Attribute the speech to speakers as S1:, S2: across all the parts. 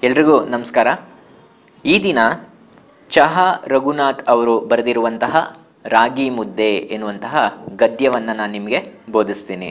S1: ಎಲ್ರಿಗೂ ನಮಸ್ಕಾರ ಈ ದಿನ ಚಹಾ ರಘುನಾಥ್ ಅವರು ಬರೆದಿರುವಂತಹ ರಾಗಿ ಮುದ್ದೆ ಎನ್ನುವಂತಹ ಗದ್ಯವನ್ನು ನಾನು ನಿಮಗೆ ಬೋಧಿಸ್ತೀನಿ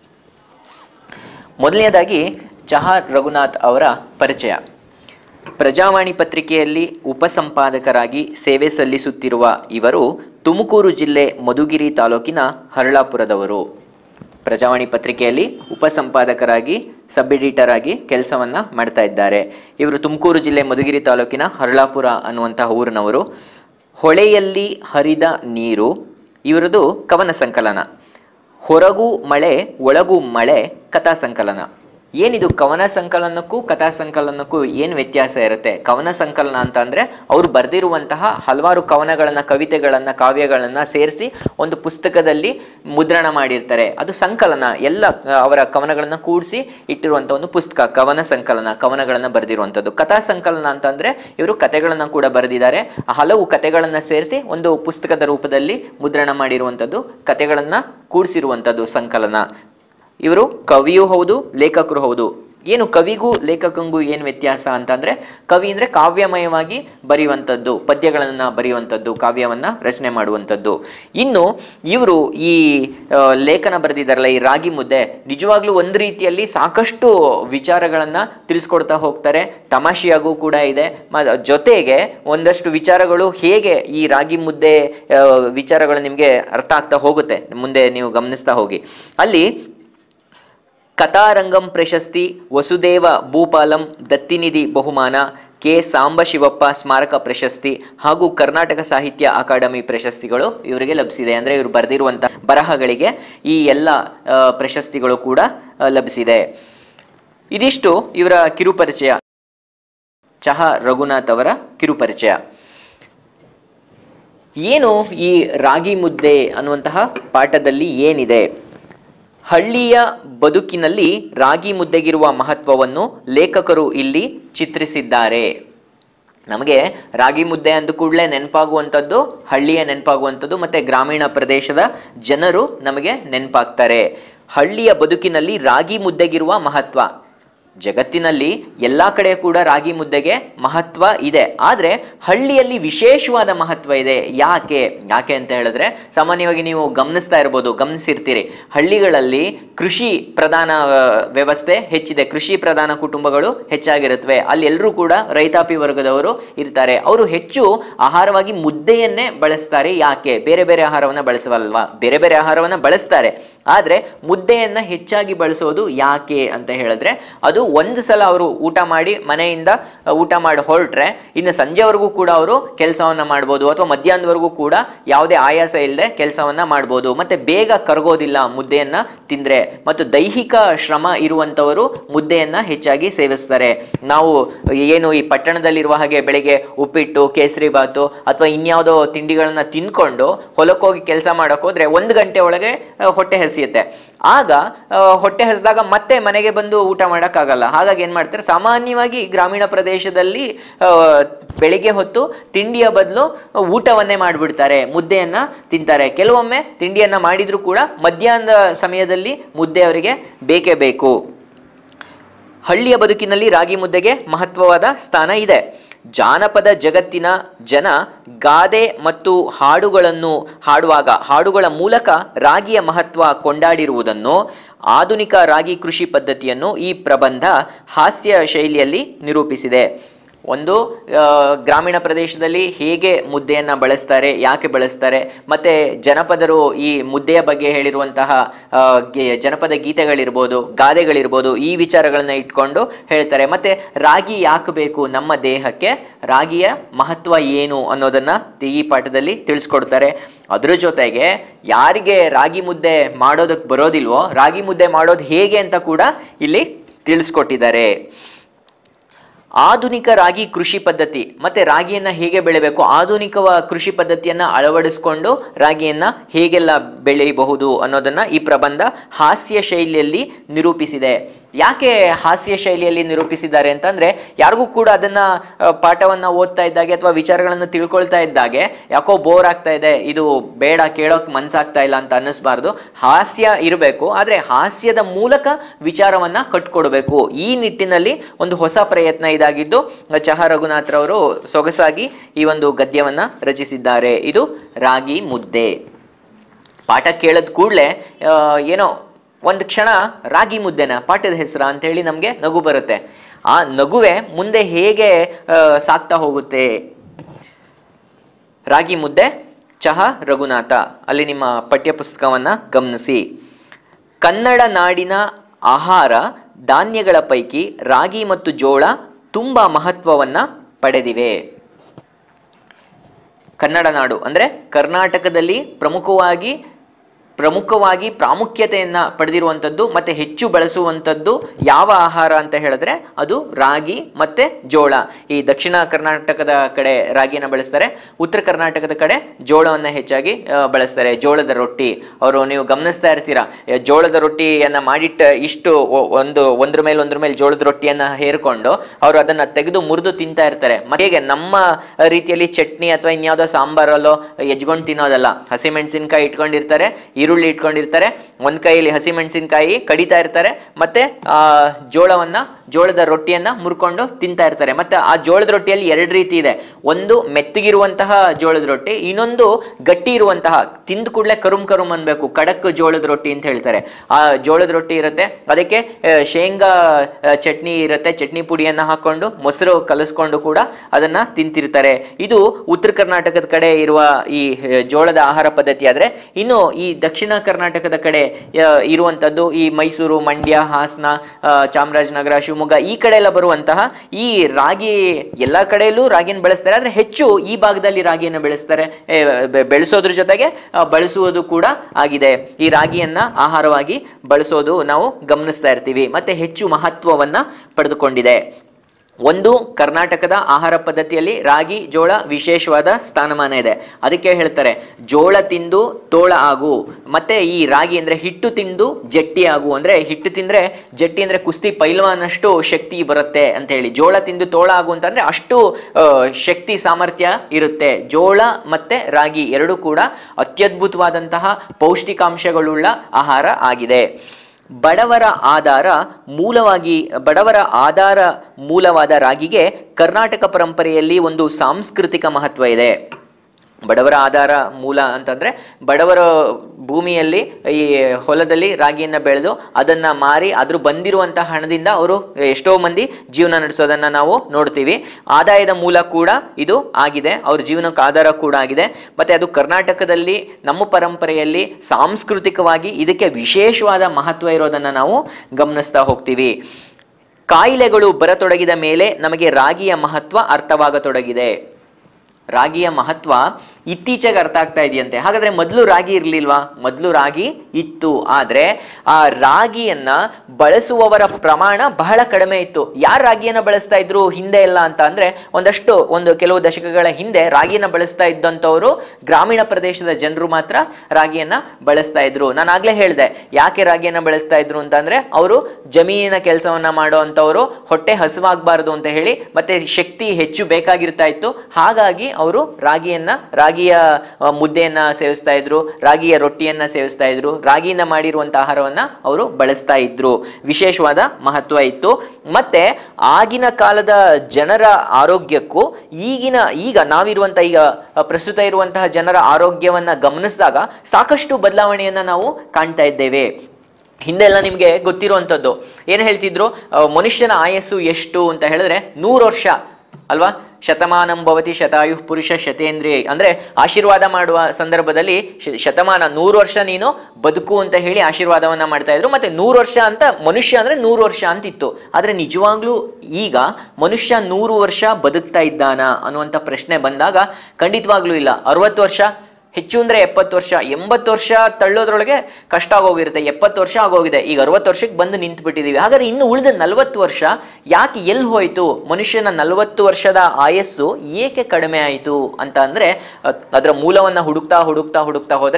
S1: ಮೊದಲನೇದಾಗಿ ಚಹಾ ರಘುನಾಥ್ ಅವರ ಪರಿಚಯ ಪ್ರಜಾವಾಣಿ ಪತ್ರಿಕೆಯಲ್ಲಿ ಉಪಸಂಪಾದಕರಾಗಿ ಸೇವೆ ಸಲ್ಲಿಸುತ್ತಿರುವ ಇವರು ತುಮಕೂರು ಜಿಲ್ಲೆ ಮಧುಗಿರಿ ತಾಲೂಕಿನ ಹರಳಾಪುರದವರು ಪ್ರಜಾವಾಣಿ ಪತ್ರಿಕೆಯಲ್ಲಿ ಉಪಸಂಪಾದಕರಾಗಿ ಸಬ್ ಎಡಿಟರ್ ಆಗಿ ಕೆಲಸವನ್ನ ಮಾಡ್ತಾ ಇದ್ದಾರೆ ಇವರು ತುಮಕೂರು ಜಿಲ್ಲೆ ಮಧುಗಿರಿ ತಾಲೂಕಿನ ಹರಳಾಪುರ ಅನ್ನುವಂತಹ ಊರಿನವರು ಹೊಳೆಯಲ್ಲಿ ಹರಿದ ನೀರು ಇವರದು ಕವನ ಸಂಕಲನ ಹೊರಗೂ ಮಳೆ ಒಳಗೂ ಮಳೆ ಕಥಾ ಸಂಕಲನ ಏನಿದು ಕವನ ಸಂಕಲನಕ್ಕೂ ಕಥಾ ಸಂಕಲನಕ್ಕೂ ಏನು ವ್ಯತ್ಯಾಸ ಇರುತ್ತೆ ಕವನ ಸಂಕಲನ ಅಂತ ಅಂದ್ರೆ ಅವ್ರು ಬರೆದಿರುವಂತಹ ಹಲವಾರು ಕವನಗಳನ್ನ ಕವಿತೆಗಳನ್ನ ಕಾವ್ಯಗಳನ್ನ ಸೇರಿಸಿ ಒಂದು ಪುಸ್ತಕದಲ್ಲಿ ಮುದ್ರಣ ಮಾಡಿರ್ತಾರೆ ಅದು ಸಂಕಲನ ಎಲ್ಲ ಆ, ಅವರ ಕವನಗಳನ್ನ ಕೂಡಿಸಿ ಇಟ್ಟಿರುವಂತ ಒಂದು ಪುಸ್ತಕ ಕವನ ಸಂಕಲನ ಕವನಗಳನ್ನ ಬರೆದಿರುವಂಥದ್ದು ಕಥಾ ಸಂಕಲನ ಅಂತಂದ್ರೆ ಇವರು ಕಥೆಗಳನ್ನ ಕೂಡ ಬರೆದಿದ್ದಾರೆ ಆ ಹಲವು ಕಥೆಗಳನ್ನ ಸೇರಿಸಿ ಒಂದು ಪುಸ್ತಕದ ರೂಪದಲ್ಲಿ ಮುದ್ರಣ ಮಾಡಿರುವಂಥದ್ದು ಕಥೆಗಳನ್ನ ಕೂಡಿಸಿರುವಂಥದ್ದು ಸಂಕಲನ ಇವರು ಕವಿಯೂ ಹೌದು ಲೇಖಕರು ಹೌದು ಏನು ಕವಿಗೂ ಲೇಖಕಂಗೂ ಏನು ವ್ಯತ್ಯಾಸ ಅಂತಂದ್ರೆ ಕವಿ ಅಂದ್ರೆ ಕಾವ್ಯಮಯವಾಗಿ ಬರೆಯುವಂಥದ್ದು ಪದ್ಯಗಳನ್ನ ಬರೆಯುವಂಥದ್ದು ಕಾವ್ಯವನ್ನ ರಚನೆ ಮಾಡುವಂಥದ್ದು ಇನ್ನು ಇವರು ಈ ಆ, ಲೇಖನ ಬರೆದಿದ್ದಾರಲ್ಲ ಈ ರಾಗಿ ಮುದ್ದೆ ನಿಜವಾಗ್ಲೂ ಒಂದು ರೀತಿಯಲ್ಲಿ ಸಾಕಷ್ಟು ವಿಚಾರಗಳನ್ನ ತಿಳಿಸ್ಕೊಡ್ತಾ ಹೋಗ್ತಾರೆ ತಮಾಷೆಯಾಗೂ ಕೂಡ ಇದೆ ಮ- ಜೊತೆಗೆ ಒಂದಷ್ಟು ವಿಚಾರಗಳು ಹೇಗೆ ಈ ರಾಗಿ ಮುದ್ದೆ ಆ, ವಿಚಾರಗಳು ನಿಮಗೆ ಅರ್ಥ ಆಗ್ತಾ ಹೋಗುತ್ತೆ ಮುಂದೆ ನೀವು ಗಮನಿಸ್ತಾ ಹೋಗಿ ಅಲ್ಲಿ ಕಥಾರಂಗಂ ಪ್ರಶಸ್ತಿ ವಸುದೇವ ಭೂಪಾಲಂ ದತ್ತಿನಿಧಿ ಬಹುಮಾನ ಕೆ ಸಾಂಬಶಿವಪ್ಪ ಸ್ಮಾರಕ ಪ್ರಶಸ್ತಿ ಹಾಗೂ ಕರ್ನಾಟಕ ಸಾಹಿತ್ಯ ಅಕಾಡೆಮಿ ಪ್ರಶಸ್ತಿಗಳು ಇವರಿಗೆ ಲಭಿಸಿದೆ ಅಂದರೆ ಇವರು ಬರೆದಿರುವಂಥ ಬರಹಗಳಿಗೆ ಈ ಎಲ್ಲ ಆ, ಪ್ರಶಸ್ತಿಗಳು ಕೂಡ ಆ, ಲಭಿಸಿದೆ ಇದಿಷ್ಟು ಇವರ ಕಿರುಪರಿಚಯ ಚಹಾ ರಘುನಾಥ್ ಅವರ ಕಿರುಪರಿಚಯ ಏನು ಈ ರಾಗಿ ಮುದ್ದೆ ಅನ್ನುವಂತಹ ಪಾಠದಲ್ಲಿ ಏನಿದೆ ಹಳ್ಳಿಯ ಬದುಕಿನಲ್ಲಿ ರಾಗಿ ಮುದ್ದೆಗಿರುವ ಮಹತ್ವವನ್ನು ಲೇಖಕರು ಇಲ್ಲಿ ಚಿತ್ರಿಸಿದ್ದಾರೆ ನಮಗೆ ರಾಗಿ ಮುದ್ದೆ ಅಂದ ಕೂಡಲೇ ನೆನಪಾಗುವಂಥದ್ದು ಹಳ್ಳಿಯ ನೆನಪಾಗುವಂಥದ್ದು ಮತ್ತೆ ಗ್ರಾಮೀಣ ಪ್ರದೇಶದ ಜನರು ನಮಗೆ ನೆನಪಾಗ್ತಾರೆ ಹಳ್ಳಿಯ ಬದುಕಿನಲ್ಲಿ ರಾಗಿ ಮುದ್ದೆಗಿರುವ ಮಹತ್ವ ಜಗತ್ತಿನಲ್ಲಿ ಎಲ್ಲ ಕಡೆ ಕೂಡ ರಾಗಿ ಮುದ್ದೆಗೆ ಮಹತ್ವ ಇದೆ ಆದರೆ ಹಳ್ಳಿಯಲ್ಲಿ ವಿಶೇಷವಾದ ಮಹತ್ವ ಇದೆ ಯಾಕೆ ಯಾಕೆ ಅಂತ ಹೇಳಿದ್ರೆ ಸಾಮಾನ್ಯವಾಗಿ ನೀವು ಗಮನಿಸ್ತಾ ಇರ್ಬೋದು ಗಮನಿಸಿರ್ತೀರಿ ಹಳ್ಳಿಗಳಲ್ಲಿ ಕೃಷಿ ಪ್ರಧಾನ ಆ, ವ್ಯವಸ್ಥೆ ಹೆಚ್ಚಿದೆ ಕೃಷಿ ಪ್ರಧಾನ ಕುಟುಂಬಗಳು ಹೆಚ್ಚಾಗಿರುತ್ತವೆ ಅಲ್ಲಿ ಎಲ್ಲರೂ ಕೂಡ ರೈತಾಪಿ ವರ್ಗದವರು ಇರ್ತಾರೆ ಅವರು ಹೆಚ್ಚು ಆಹಾರವಾಗಿ ಮುದ್ದೆಯನ್ನೇ ಬಳಸ್ತಾರೆ ಯಾಕೆ ಬೇರೆ ಬೇರೆ ಆಹಾರವನ್ನ ಬಳಸವಲ್ವಾ ಬೇರೆ ಬೇರೆ ಆಹಾರವನ್ನ ಬಳಸ್ತಾರೆ ಆದ್ರೆ ಮುದ್ದೆಯನ್ನ ಹೆಚ್ಚಾಗಿ ಬಳಸೋದು ಯಾಕೆ ಅಂತ ಹೇಳಿದ್ರೆ ಅದು ಒಂದು ಸಲ ಅವರು ಊಟ ಮಾಡಿ ಮನೆಯಿಂದ ಅ, ಊಟ ಮಾಡಿ ಹೊರಟ್ರೆ ಇನ್ನು ಸಂಜೆವರೆಗೂ ಕೂಡ ಅವರು ಕೆಲಸವನ್ನ ಮಾಡ್ಬೋದು ಅಥವಾ ಮಧ್ಯಾಹ್ನದವರೆಗೂ ಕೂಡ ಯಾವುದೇ ಆಯಾಸ ಇಲ್ಲದೆ ಕೆಲಸವನ್ನ ಮಾಡ್ಬೋದು ಮತ್ತೆ ಬೇಗ ಕರಗೋದಿಲ್ಲ ಮುದ್ದೆಯನ್ನ ತಿಂದ್ರೆ ಮತ್ತು ದೈಹಿಕ ಶ್ರಮ ಇರುವಂತವರು ಮುದ್ದೆಯನ್ನ ಹೆಚ್ಚಾಗಿ ಸೇವಿಸ್ತಾರೆ ನಾವು ಏನು ಈ ಪಟ್ಟಣದಲ್ಲಿರುವ ಹಾಗೆ ಬೆಳಿಗ್ಗೆ ಉಪ್ಪಿಟ್ಟು ಕೇಸರಿ ಬಾತು ಅಥವಾ ಇನ್ಯಾವುದೋ ತಿಂಡಿಗಳನ್ನ ತಿನ್ಕೊಂಡು ಹೊಲಕ್ಕೋಗಿ ಕೆಲಸ ಮಾಡಕ್ ಹೋದ್ರೆ ಒಂದು ಗಂಟೆ ಒಳಗೆ ಆ, ಹೊಟ್ಟೆ ಹಸಿಯುತ್ತೆ ಆಗ ಆ, ಹೊಟ್ಟೆ ಹಸಿದಾಗ ಮತ್ತೆ ಮನೆಗೆ ಬಂದು ಊಟ ಮಾಡೋಕ್ಕಾಗಲ್ಲ ಹಾಗಾಗಿ ಏನ್ ಮಾಡ್ತಾರೆ ಸಾಮಾನ್ಯವಾಗಿ ಗ್ರಾಮೀಣ ಪ್ರದೇಶದಲ್ಲಿ ಆ, ಬೆಳಿಗ್ಗೆ ಹೊತ್ತು ತಿಂಡಿಯ ಬದಲು ಊಟವನ್ನೇ ಮಾಡಿಬಿಡ್ತಾರೆ ಮುದ್ದೆಯನ್ನ ತಿಂತಾರೆ ಕೆಲವೊಮ್ಮೆ ತಿಂಡಿಯನ್ನ ಮಾಡಿದ್ರು ಕೂಡ ಮಧ್ಯಾಹ್ನದ ಸಮಯದಲ್ಲಿ ಮುದ್ದೆ ಅವರಿಗೆ ಬೇಕೇ ಬೇಕು ಹಳ್ಳಿಯ ಬದುಕಿನಲ್ಲಿ ರಾಗಿ ಮುದ್ದೆಗೆ ಮಹತ್ವವಾದ ಸ್ಥಾನ ಇದೆ ಜಾನಪದ ಜಗತ್ತಿನ ಜನ ಗಾದೆ ಮತ್ತು ಹಾಡುಗಳನ್ನು ಹಾಡುವಾಗ ಹಾಡುಗಳ ಮೂಲಕ ರಾಗಿಯ ಮಹತ್ವ ಕೊಂಡಾಡಿರುವುದನ್ನು ಆಧುನಿಕ ರಾಗಿ ಕೃಷಿ ಪದ್ಧತಿಯನ್ನು ಈ ಪ್ರಬಂಧ ಹಾಸ್ಯ ಶೈಲಿಯಲ್ಲಿ ನಿರೂಪಿಸಿದೆ ಒಂದು ಆ, ಗ್ರಾಮೀಣ ಪ್ರದೇಶದಲ್ಲಿ ಹೇಗೆ ಮುದ್ದೆಯನ್ನ ಬಳಸ್ತಾರೆ ಯಾಕೆ ಬಳಸ್ತಾರೆ ಮತ್ತೆ ಜನಪದರು ಈ ಮುದ್ದೆಯ ಬಗ್ಗೆ ಹೇಳಿರುವಂತಹ ಆ, ಗೆ- ಜನಪದ ಗೀತೆಗಳಿರ್ಬೋದು ಗಾದೆಗಳಿರ್ಬೋದು ಈ ವಿಚಾರಗಳನ್ನ ಇಟ್ಕೊಂಡು ಹೇಳ್ತಾರೆ ಮತ್ತೆ ರಾಗಿ ಯಾಕೆ ಬೇಕು ನಮ್ಮ ದೇಹಕ್ಕೆ ರಾಗಿಯ ಮಹತ್ವ ಏನು ಅನ್ನೋದನ್ನ ಈ ಪಾಠದಲ್ಲಿ ತಿಳಿಸ್ಕೊಡ್ತಾರೆ ಅದ್ರ ಜೊತೆಗೆ ಯಾರಿಗೆ ರಾಗಿ ಮುದ್ದೆ ಮಾಡೋದಕ್ಕೆ ಬರೋದಿಲ್ವೋ ರಾಗಿ ಮುದ್ದೆ ಮಾಡೋದು ಹೇಗೆ ಅಂತ ಕೂಡ ಇಲ್ಲಿ ತಿಳಿಸ್ಕೊಟ್ಟಿದ್ದಾರೆ ಆಧುನಿಕ ರಾಗಿ ಕೃಷಿ ಪದ್ಧತಿ ಮತ್ತೆ ರಾಗಿಯನ್ನ ಹೇಗೆ ಬೆಳಿಬೇಕು ಆಧುನಿಕ ಕೃಷಿ ಪದ್ಧತಿಯನ್ನ ಅಳವಡಿಸಿಕೊಂಡು ರಾಗಿಯನ್ನ ಹೇಗೆಲ್ಲ ಬೆಳೆಯಬಹುದು ಅನ್ನೋದನ್ನ ಈ ಪ್ರಬಂಧ ಹಾಸ್ಯ ಶೈಲಿಯಲ್ಲಿ ನಿರೂಪಿಸಿದೆ ಯಾಕೆ ಹಾಸ್ಯ ಶೈಲಿಯಲ್ಲಿ ನಿರೂಪಿಸಿದ್ದಾರೆ ಅಂತಂದ್ರೆ ಯಾರಿಗೂ ಕೂಡ ಅದನ್ನ ಆ, ಪಾಠವನ್ನ ಓದ್ತಾ ಇದ್ದಾಗೆ ಅಥವಾ ವಿಚಾರಗಳನ್ನು ತಿಳ್ಕೊಳ್ತಾ ಇದ್ದಾಗೆ ಯಾಕೋ ಬೋರ್ ಆಗ್ತಾ ಇದೆ ಇದು ಬೇಡ ಕೇಳೋಕ್ ಮನ್ಸಾಗ್ತಾ ಇಲ್ಲ ಅಂತ ಅನ್ನಿಸ್ಬಾರ್ದು ಹಾಸ್ಯ ಇರಬೇಕು ಆದ್ರೆ ಹಾಸ್ಯದ ಮೂಲಕ ವಿಚಾರವನ್ನ ಕಟ್ಕೊಡ್ಬೇಕು ಈ ನಿಟ್ಟಿನಲ್ಲಿ ಒಂದು ಹೊಸ ಪ್ರಯತ್ನ ಇದಾಗಿದ್ದು ಚಹ ರಘುನಾಥ್ರವರು ಸೊಗಸಾಗಿ ಈ ಒಂದು ಗದ್ಯವನ್ನ ರಚಿಸಿದ್ದಾರೆ ಇದು ರಾಗಿ ಮುದ್ದೆ ಪಾಠ ಕೇಳದ ಕೂಡಲೇ ಏನೋ ಒಂದು ಕ್ಷಣ ರಾಗಿ ಮುದ್ದೆನ ಪಾಠದ ಹೆಸರ ಅಂತ ಹೇಳಿ ನಮಗೆ ನಗು ಬರುತ್ತೆ ಆ ನಗುವೆ ಮುಂದೆ ಹೇಗೆ ಆ, ಸಾಗ್ತಾ ಹೋಗುತ್ತೆ ರಾಗಿ ಮುದ್ದೆ ಚಹಾ ರಘುನಾಥ ಅಲ್ಲಿ ನಿಮ್ಮ ಪಠ್ಯ ಪುಸ್ತಕವನ್ನ ಗಮನಿಸಿ ಕನ್ನಡ ನಾಡಿನ ಆಹಾರ ಧಾನ್ಯಗಳ ಪೈಕಿ ರಾಗಿ ಮತ್ತು ಜೋಳ ತುಂಬ ಮಹತ್ವವನ್ನ ಪಡೆದಿವೆ ಕನ್ನಡ ನಾಡು ಅಂದ್ರೆ ಕರ್ನಾಟಕದಲ್ಲಿ ಪ್ರಮುಖವಾಗಿ ಪ್ರಮುಖವಾಗಿ ಪ್ರಾಮುಖ್ಯತೆಯನ್ನ ಪಡೆದಿರುವಂಥದ್ದು ಮತ್ತೆ ಹೆಚ್ಚು ಬಳಸುವಂಥದ್ದು ಯಾವ ಆಹಾರ ಅಂತ ಹೇಳಿದ್ರೆ ಅದು ರಾಗಿ ಮತ್ತೆ ಜೋಳ ಈ ದಕ್ಷಿಣ ಕರ್ನಾಟಕದ ಕಡೆ ರಾಗಿನ ಬಳಸ್ತಾರೆ ಉತ್ತರ ಕರ್ನಾಟಕದ ಕಡೆ ಜೋಳವನ್ನ ಹೆಚ್ಚಾಗಿ ಆ, ಬಳಸ್ತಾರೆ ಜೋಳದ ರೊಟ್ಟಿ ಅವರು ನೀವು ಗಮನಿಸ್ತಾ ಇರ್ತೀರಾ ಎ, ಜೋಳದ ರೊಟ್ಟಿಯನ್ನ ಮಾಡಿಟ್ಟ ಇಷ್ಟು ಒ- ಒಂದು ಒಂದ್ರ ಮೇಲೆ ಒಂದ್ರ ಮೇಲೆ ಜೋಳದ ರೊಟ್ಟಿಯನ್ನ ಹೇರ್ಕೊಂಡು ಅವರು ಅದನ್ನ ತೆಗೆದು ಮುರಿದು ತಿಂತಾ ಇರ್ತಾರೆ ಮತ್ತೆ ಹೇಗೆ ನಮ್ಮ ರೀತಿಯಲ್ಲಿ ಚಟ್ನಿ ಅಥವಾ ಇನ್ಯಾವುದೋ ಸಾಂಬಾರಲ್ಲೋ ಎಜ್ಕೊಂಡು ತಿನ್ನೋದಲ್ಲ ಹಸಿಮೆಣಸಿನ್ಕಾಯಿ ಇಟ್ಕೊಂಡಿರ್ತಾರೆ ಈರುಳ್ಳಿ ಇಟ್ಕೊಂಡಿರ್ತಾರೆ ಒಂದ್ ಕೈಯಲ್ಲಿ ಹಸಿಮೆಣಸಿನ್ಕಾಯಿ ಕಡಿತಾ ಇರ್ತಾರೆ ಮತ್ತೆ ಆ ಜೋಳವನ್ನ ಜೋಳದ ರೊಟ್ಟಿಯನ್ನ ಮುರ್ಕೊಂಡು ತಿಂತಾ ಇರ್ತಾರೆ ಮತ್ತೆ ಆ ಜೋಳದ ರೊಟ್ಟಿಯಲ್ಲಿ ಎರಡು ರೀತಿ ಇದೆ ಒಂದು ಮೆತ್ತಗಿರುವಂತಹ ಜೋಳದ ರೊಟ್ಟಿ ಇನ್ನೊಂದು ಗಟ್ಟಿ ಇರುವಂತಹ ತಿಂದ ಕೂಡಲೇ ಕರುಮ್ ಕರುಮ್ ಅನ್ಬೇಕು ಖಡಕ್ ಜೋಳದ ರೊಟ್ಟಿ ಅಂತ ಹೇಳ್ತಾರೆ ಆ ಜೋಳದ ರೊಟ್ಟಿ ಇರುತ್ತೆ ಅದಕ್ಕೆ ಆ, ಶೇಂಗಾ ಆ, ಚಟ್ನಿ ಇರುತ್ತೆ ಚಟ್ನಿ ಪುಡಿಯನ್ನ ಹಾಕೊಂಡು ಮೊಸರು ಕಲಸ್ಕೊಂಡು ಕೂಡ ಅದನ್ನ ತಿಂತಿರ್ತಾರೆ ಇದು ಉತ್ತರ ಕರ್ನಾಟಕದ ಕಡೆ ಇರುವ ಈ ಆ, ಜೋಳದ ಆಹಾರ ಪದ್ಧತಿ ಆದ್ರೆ ಇನ್ನು ಈ ದಕ್ಷಿಣ ಕರ್ನಾಟಕದ ಕಡೆ ಆ, ಇರುವಂತದ್ದು ಈ ಮೈಸೂರು ಮಂಡ್ಯ ಹಾಸನ ಆ, ಚಾಮರಾಜನಗರ ಶಿವಮೊಗ್ಗ ಈ ಕಡೆ ಎಲ್ಲ ಬರುವಂತಹ ಈ ರಾಗಿ ಎಲ್ಲಾ ಕಡೆಯಲ್ಲೂ ರಾಗಿಯನ್ನು ಬೆಳೆಸ್ತಾರೆ ಆದ್ರೆ ಹೆಚ್ಚು ಈ ಭಾಗದಲ್ಲಿ ರಾಗಿಯನ್ನು ಬೆಳೆಸ್ತಾರೆ ಏ, ಬೆ- ಬೆಳೆಸೋದ್ರ ಜೊತೆಗೆ ಆ, ಬಳಸುವುದು ಕೂಡ ಆಗಿದೆ ಈ ರಾಗಿಯನ್ನ ಆಹಾರವಾಗಿ ಬಳಸೋದು ನಾವು ಗಮನಿಸ್ತಾ ಇರ್ತೀವಿ ಮತ್ತೆ ಹೆಚ್ಚು ಮಹತ್ವವನ್ನ ಪಡೆದುಕೊಂಡಿದೆ ಒಂದು ಕರ್ನಾಟಕದ ಆಹಾರ ಪದ್ಧತಿಯಲ್ಲಿ ರಾಗಿ ಜೋಳ ವಿಶೇಷವಾದ ಸ್ಥಾನಮಾನ ಇದೆ ಅದಕ್ಕೆ ಹೇಳ್ತಾರೆ ಜೋಳ ತಿಂದು ತೋಳ ಆಗು ಮತ್ತೆ ಈ ರಾಗಿ ಅಂದ್ರೆ ಹಿಟ್ಟು ತಿಂದು ಜಟ್ಟಿ ಆಗು ಅಂದ್ರೆ ಹಿಟ್ಟು ತಿಂದ್ರೆ ಜಟ್ಟಿ ಅಂದ್ರೆ ಕುಸ್ತಿ ಪೈಲ್ವಾನಷ್ಟು ಶಕ್ತಿ ಬರುತ್ತೆ ಅಂತ ಹೇಳಿ ಜೋಳ ತಿಂದು ತೋಳ ಆಗು ಅಂತಂದ್ರೆ ಅಷ್ಟು ಆ, ಶಕ್ತಿ ಸಾಮರ್ಥ್ಯ ಇರುತ್ತೆ ಜೋಳ ಮತ್ತೆ ರಾಗಿ ಎರಡೂ ಕೂಡ ಅತ್ಯದ್ಭುತವಾದಂತಹ ಪೌಷ್ಟಿಕಾಂಶಗಳುಳ್ಳ ಆಹಾರ ಆಗಿದೆ ಬಡವರ ಆಧಾರ ಮೂಲವಾಗಿ ಬಡವರ ಆಧಾರ ಮೂಲವಾದ ರಾಗಿಗೆ ಕರ್ನಾಟಕ ಪರಂಪರೆಯಲ್ಲಿ ಒಂದು ಸಾಂಸ್ಕೃತಿಕ ಮಹತ್ವ ಇದೆ ಬಡವರ ಆಧಾರ ಮೂಲ ಅಂತಂದ್ರೆ ಬಡವರ ಭೂಮಿಯಲ್ಲಿ ಈ ಹೊಲದಲ್ಲಿ ರಾಗಿಯನ್ನ ಬೆಳೆದು ಅದನ್ನ ಮಾರಿ ಅದ್ರ ಬಂದಿರುವಂತಹ ಹಣದಿಂದ ಅವರು ಎಷ್ಟೋ ಮಂದಿ ಜೀವನ ನಡೆಸೋದನ್ನ ನಾವು ನೋಡ್ತೀವಿ ಆದಾಯದ ಮೂಲ ಕೂಡ ಇದು ಆಗಿದೆ ಅವ್ರ ಜೀವನಕ್ಕೆ ಆಧಾರ ಕೂಡ ಆಗಿದೆ ಮತ್ತೆ ಅದು ಕರ್ನಾಟಕದಲ್ಲಿ ನಮ್ಮ ಪರಂಪರೆಯಲ್ಲಿ ಸಾಂಸ್ಕೃತಿಕವಾಗಿ ಇದಕ್ಕೆ ವಿಶೇಷವಾದ ಮಹತ್ವ ಇರೋದನ್ನ ನಾವು ಗಮನಿಸ್ತಾ ಹೋಗ್ತೀವಿ ಕಾಯಿಲೆಗಳು ಬರತೊಡಗಿದ ಮೇಲೆ ನಮಗೆ ರಾಗಿಯ ಮಹತ್ವ ಅರ್ಥವಾಗತೊಡಗಿದೆ ರಾಗಿಯ ಮಹತ್ವ ಇತ್ತೀಚೆಗೆ ಅರ್ಥ ಆಗ್ತಾ ಇದೆಯಂತೆ ಹಾಗಾದ್ರೆ ಮೊದಲು ರಾಗಿ ಇರ್ಲಿಲ್ವಾ ಮೊದಲು ರಾಗಿ ಇತ್ತು ಆದ್ರೆ ಆ ರಾಗಿಯನ್ನ ಬಳಸುವವರ ಪ್ರಮಾಣ ಬಹಳ ಕಡಿಮೆ ಇತ್ತು ಯಾರು ರಾಗಿಯನ್ನ ಬಳಸ್ತಾ ಇದ್ರು ಹಿಂದೆ ಎಲ್ಲ ಅಂತ ಅಂದ್ರೆ ಒಂದಷ್ಟು ಒಂದು ಕೆಲವು ದಶಕಗಳ ಹಿಂದೆ ರಾಗಿಯನ್ನ ಬಳಸ್ತಾ ಇದ್ದಂಥವ್ರು ಗ್ರಾಮೀಣ ಪ್ರದೇಶದ ಜನರು ಮಾತ್ರ ರಾಗಿಯನ್ನ ಬಳಸ್ತಾ ಇದ್ರು ನಾನು ಆಗ್ಲೇ ಹೇಳಿದೆ ಯಾಕೆ ರಾಗಿಯನ್ನ ಬಳಸ್ತಾ ಇದ್ರು ಅಂತಂದ್ರೆ ಅವರು ಜಮೀನಿನ ಕೆಲಸವನ್ನ ಮಾಡುವಂತವ್ರು ಹೊಟ್ಟೆ ಹಸುವಾಗಬಾರದು ಅಂತ ಹೇಳಿ ಮತ್ತೆ ಶಕ್ತಿ ಹೆಚ್ಚು ಬೇಕಾಗಿರ್ತಾ ಇತ್ತು ಹಾಗಾಗಿ ಅವರು ರಾಗಿಯನ್ನ ರಾಗಿಯ ಆ, ಮುದ್ದೆಯನ್ನ ಸೇವಿಸ್ತಾ ಇದ್ರು ರಾಗಿಯ ರೊಟ್ಟಿಯನ್ನ ಸೇವಿಸ್ತಾ ಇದ್ರು ರಾಗಿಯಿಂದ ಮಾಡಿರುವಂತ ಆಹಾರವನ್ನ ಅವರು ಬಳಸ್ತಾ ಇದ್ರು ವಿಶೇಷವಾದ ಮಹತ್ವ ಇತ್ತು ಮತ್ತೆ ಆಗಿನ ಕಾಲದ ಜನರ ಆರೋಗ್ಯಕ್ಕೂ ಈಗಿನ ಈಗ ನಾವಿರುವಂತ ಈಗ ಆ, ಪ್ರಸ್ತುತ ಇರುವಂತಹ ಜನರ ಆರೋಗ್ಯವನ್ನ ಗಮನಿಸಿದಾಗ ಸಾಕಷ್ಟು ಬದಲಾವಣೆಯನ್ನ ನಾವು ಕಾಣ್ತಾ ಇದ್ದೇವೆ ಹಿಂದೆಲ್ಲ ನಿಮಗೆ ಗೊತ್ತಿರುವಂಥದ್ದು ಏನು ಹೇಳ್ತಿದ್ರು ಆ, ಮನುಷ್ಯನ ಆಯಸ್ಸು ಎಷ್ಟು ಅಂತ ಹೇಳಿದ್ರೆ ನೂರು ವರ್ಷ ಅಲ್ವಾ ಶತಮಾನಂ ಭವತಿ ಶತಾಯು ಪುರುಷ ಶತೇಂದ್ರಿಯ ಅಂದ್ರೆ ಆಶೀರ್ವಾದ ಮಾಡುವ ಸಂದರ್ಭದಲ್ಲಿ ಶ- ಶತಮಾನ ನೂರು ವರ್ಷ ನೀನು ಬದುಕು ಅಂತ ಹೇಳಿ ಆಶೀರ್ವಾದವನ್ನ ಮಾಡ್ತಾ ಇದ್ರು ಮತ್ತೆ ನೂರು ವರ್ಷ ಅಂತ ಮನುಷ್ಯ ಅಂದ್ರೆ ನೂರು ವರ್ಷ ಅಂತಿತ್ತು ಆದ್ರೆ ನಿಜವಾಗ್ಲೂ ಈಗ ಮನುಷ್ಯ ನೂರು ವರ್ಷ ಬದುಕ್ತಾ ಇದ್ದಾನ ಅನ್ನುವಂಥ ಪ್ರಶ್ನೆ ಬಂದಾಗ ಖಂಡಿತವಾಗ್ಲೂ ಇಲ್ಲ ಅರವತ್ತು ವರ್ಷ ಹೆಚ್ಚು ಅಂದ್ರೆ ಎಪ್ಪತ್ತು ವರ್ಷ ಎಂಬತ್ತು ವರ್ಷ ತಳ್ಳೋದ್ರೊಳಗೆ ಕಷ್ಟ ಆಗೋಗಿರುತ್ತೆ ಎಪ್ಪತ್ತು ವರ್ಷ ಆಗೋಗಿದೆ ಈಗ ಅರವತ್ತು ವರ್ಷಕ್ಕೆ ಬಂದು ನಿಂತು ಬಿಟ್ಟಿದೀವಿ ಹಾಗಾದ್ರೆ ಇನ್ನು ಉಳಿದ ನಲವತ್ತು ವರ್ಷ ಯಾಕೆ ಎಲ್ಲಿ ಹೋಯ್ತು ಮನುಷ್ಯನ ನಲವತ್ತು ವರ್ಷದ ಆಯಸ್ಸು ಏಕೆ ಕಡಿಮೆ ಆಯಿತು ಅಂತ ಅಂದ್ರೆ ಅದ್- ಅದರ ಮೂಲವನ್ನ ಹುಡುಕ್ತಾ ಹುಡುಕ್ತಾ ಹುಡುಕ್ತಾ ಹೋದ್ರೆ